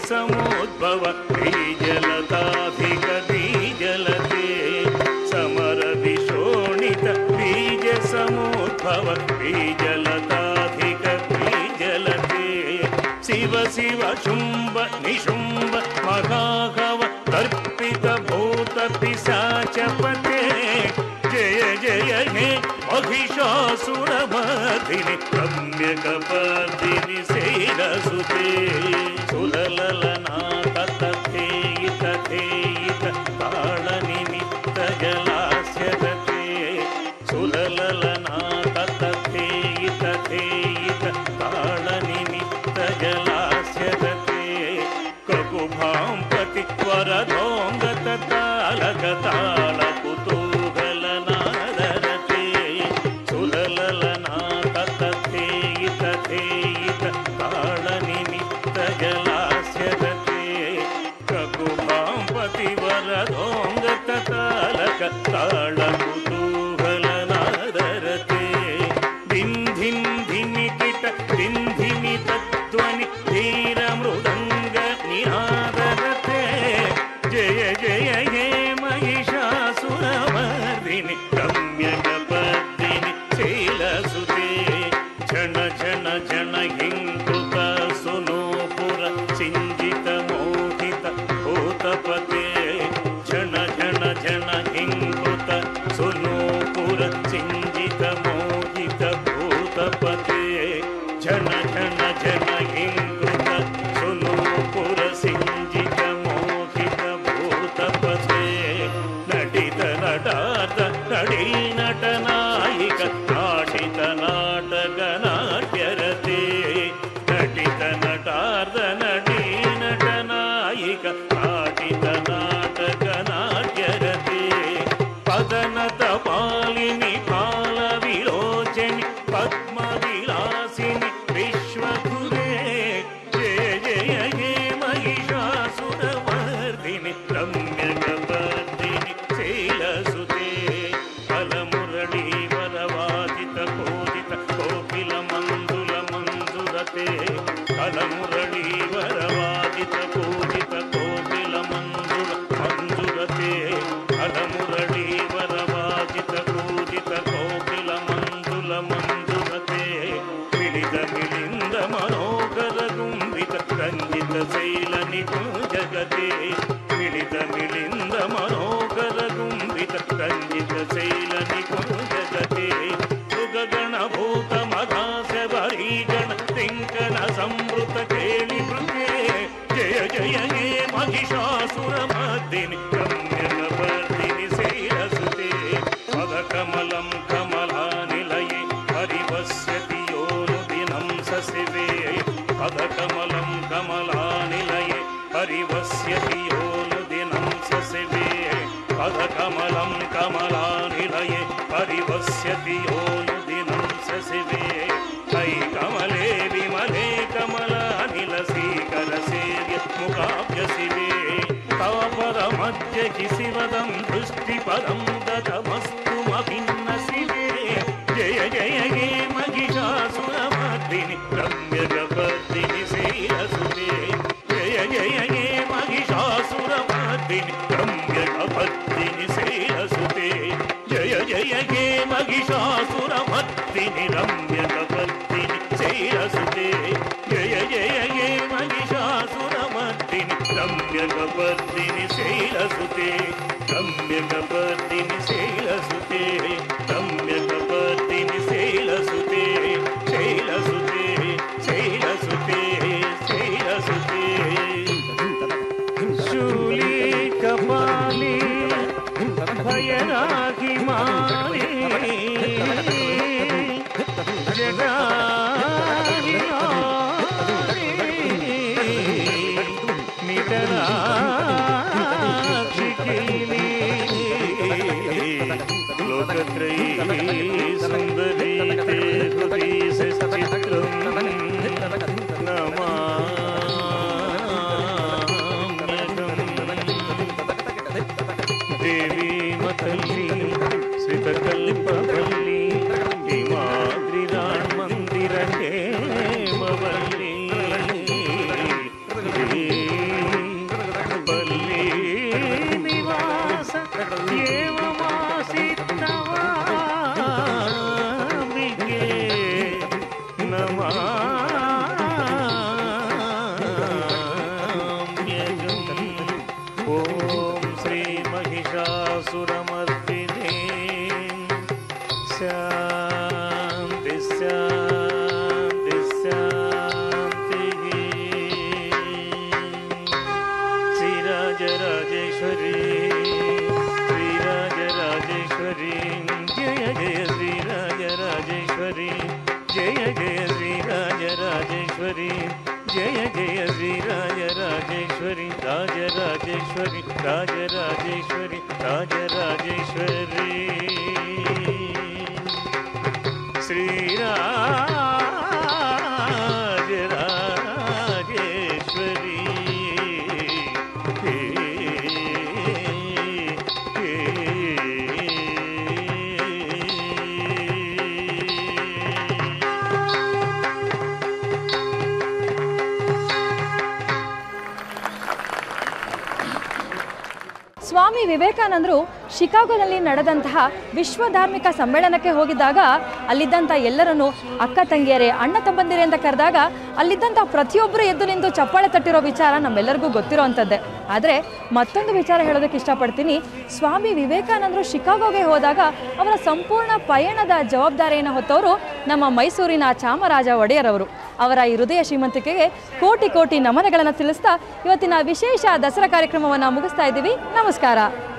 समोद्भव बीजलताधिक बीजलते समरविशोणित बीज समोद्भव बीजलताधिक बीजलते शिव शिव शुम्भ निशुम्भ महाघव तर्पित भूत पिशाचपते जय जय हे महिषासुरमर्दिनि रम्यकपर्दिनि शैलसुते सुलललना तथेयित थेयित ताळनिमित्त जलास्यदते सुलललना तथेयित थेयित ताळनिमित्त जलास्यदते ककुभां पति वरदोङ्गत तालक ताळ कुतूहलनादरते सुलललना तथेयित थेयित ताळनिमित्त जलास्यदते ककुभां पति वरदोङ्गत तालक ताळ कुतूहलनादरते धिं धिं धिमि किट धिं धिमि तद्ध्वनि धीर मृदङ्ग निनादरते जय जय हे महिषासुरमर्दिनि रम्यकपर्दिनि शैलसुते झण झण झण हिङ्कृत सुनूपुर सिञ्जित मोहित भूतपते झण झण झण हिङ्कृत सुनूपुर सिञ्जित मोहित भूतपते झण झण झण हिङ्कृत सुनूपुर सिञ्जित मोहित भूतपते नटित नटार्थ नडी नटनायिक नाटित नाटक नाट्यरते नटित नटार्थ नडी नटनायिक नाटित नाटक नाट्यरते पदनत पालिनि काल विलोचनि पद्म विलासिनि विश्वगुरे जय जय हे महिषासुरवर्धिनि रम्यकवर्धिनि शैलसुते फलमुरळी वरवादित पूजित कोकिल मन्दुल मन्दुरते फलमुरळी वरवादित पूजित कोकिल मन्दुल मन्दुरते फलमुरळी वरवादित पूजित कोकिल मन्दुल मन्दुरते मिलित मिलिन्द मनोहर गुम्बित रञ्जित शैल जगते मिलित मिलिन्द मनोहर गुम्बित रञ्जित शैल जगते सुगगणभूत मघास्य वरीगण तिङ्कन संवृत केळि वृते जय जय हे महिषासुरमर्दिनि रम्यकवर्दिनि शैलसुते पदकमलं कमलानिलये परिवस्यति योनुदिनं सशिवे पदकमलं कमलानिलये परिवस्यति योनुदिनं सशिवे पदकमलं कमलानिलये परिवस्यति योनुदिनं सशिवे ऐ कमले विमले कमलानिलसीकरसेर्य मुखाभ्यशिवे तव परमद्य शिवदं दृष्टिपदं गतमस्तुमभिन्नशिवे जय जय हे महिषासुरमर्दिनि रम्यकपर्दिनि शैलसुते जय जय हे महिषासुरमर्दिनि रम्यकपर्दिनि शैलसुते जय जय हे महिषासुरमर्दिनि रम्यकपर्दिनि शैलसुते जय जय हे महिषासुरमर्दिनि रम्यकपर्दिनि शैलसुते रम्यकपर्दिनि शैलसुते रम्यकपर्दिनि शैलसुते शैलसुते शैलसुते शैलसुते शूली कपाली भयरागी माली जगारी नितराक्षि केली लोकत्रयी सुन्दरी ते हृदि सच्चित्रम् नमाम्यहम् देवी मतल्ली श्रितकल्पवल्ली हिमाद्रिराण्मन्दिर हेमवल्ली ರಾಜರಾಜೇಶ್ವರಿ ರಾಜರಾಜೇಶ್ವರಿ ಶ್ರೀರಾಜರಾಜೇಶ್ವರಿ ಹೇ ಸ್ವಾಮಿ ವಿವೇಕಾನಂದರು ಶಿಕಾಗೋನಲ್ಲಿ ನಡೆದಂತಹ ವಿಶ್ವ ಧಾರ್ಮಿಕ ಸಮ್ಮೇಳನಕ್ಕೆ ಹೋಗಿದ್ದಾಗ ಅಲ್ಲಿದ್ದಂಥ ಎಲ್ಲರನ್ನು ಅಕ್ಕ ತಂಗಿಯರೇ ಅಣ್ಣ ತಮ್ಮಂದಿರೇ ಅಂತ ಕರೆದಾಗ ಅಲ್ಲಿದ್ದಂಥ ಪ್ರತಿಯೊಬ್ಬರು ಎದ್ದು ನಿಂತು ಚಪ್ಪಾಳೆ ತಟ್ಟಿರೋ ವಿಚಾರ ನಮ್ಮೆಲ್ಲರಿಗೂ ಗೊತ್ತಿರೋ ಅಂಥದ್ದೇ ಆದರೆ ಮತ್ತೊಂದು ವಿಚಾರ ಹೇಳೋದಕ್ಕೆ ಇಷ್ಟಪಡ್ತೀನಿ ಸ್ವಾಮಿ ವಿವೇಕಾನಂದರು ಶಿಕಾಗೋಗೆ ಹೋದಾಗ ಅವರ ಸಂಪೂರ್ಣ ಪಯಣದ ಜವಾಬ್ದಾರಿಯನ್ನು ಹೊತ್ತವರು ನಮ್ಮ ಮೈಸೂರಿನ ಚಾಮರಾಜ ಒಡೆಯರವರು ಅವರ ಈ ಹೃದಯ ಶ್ರೀಮಂತಿಕೆಗೆ ಕೋಟಿ ಕೋಟಿ ನಮನಗಳನ್ನು ತಿಳಿಸ್ತಾ ಇವತ್ತಿನ ವಿಶೇಷ ದಸರಾ ಕಾರ್ಯಕ್ರಮವನ್ನು ಮುಗಿಸ್ತಾ ಇದ್ದೀವಿ ನಮಸ್ಕಾರ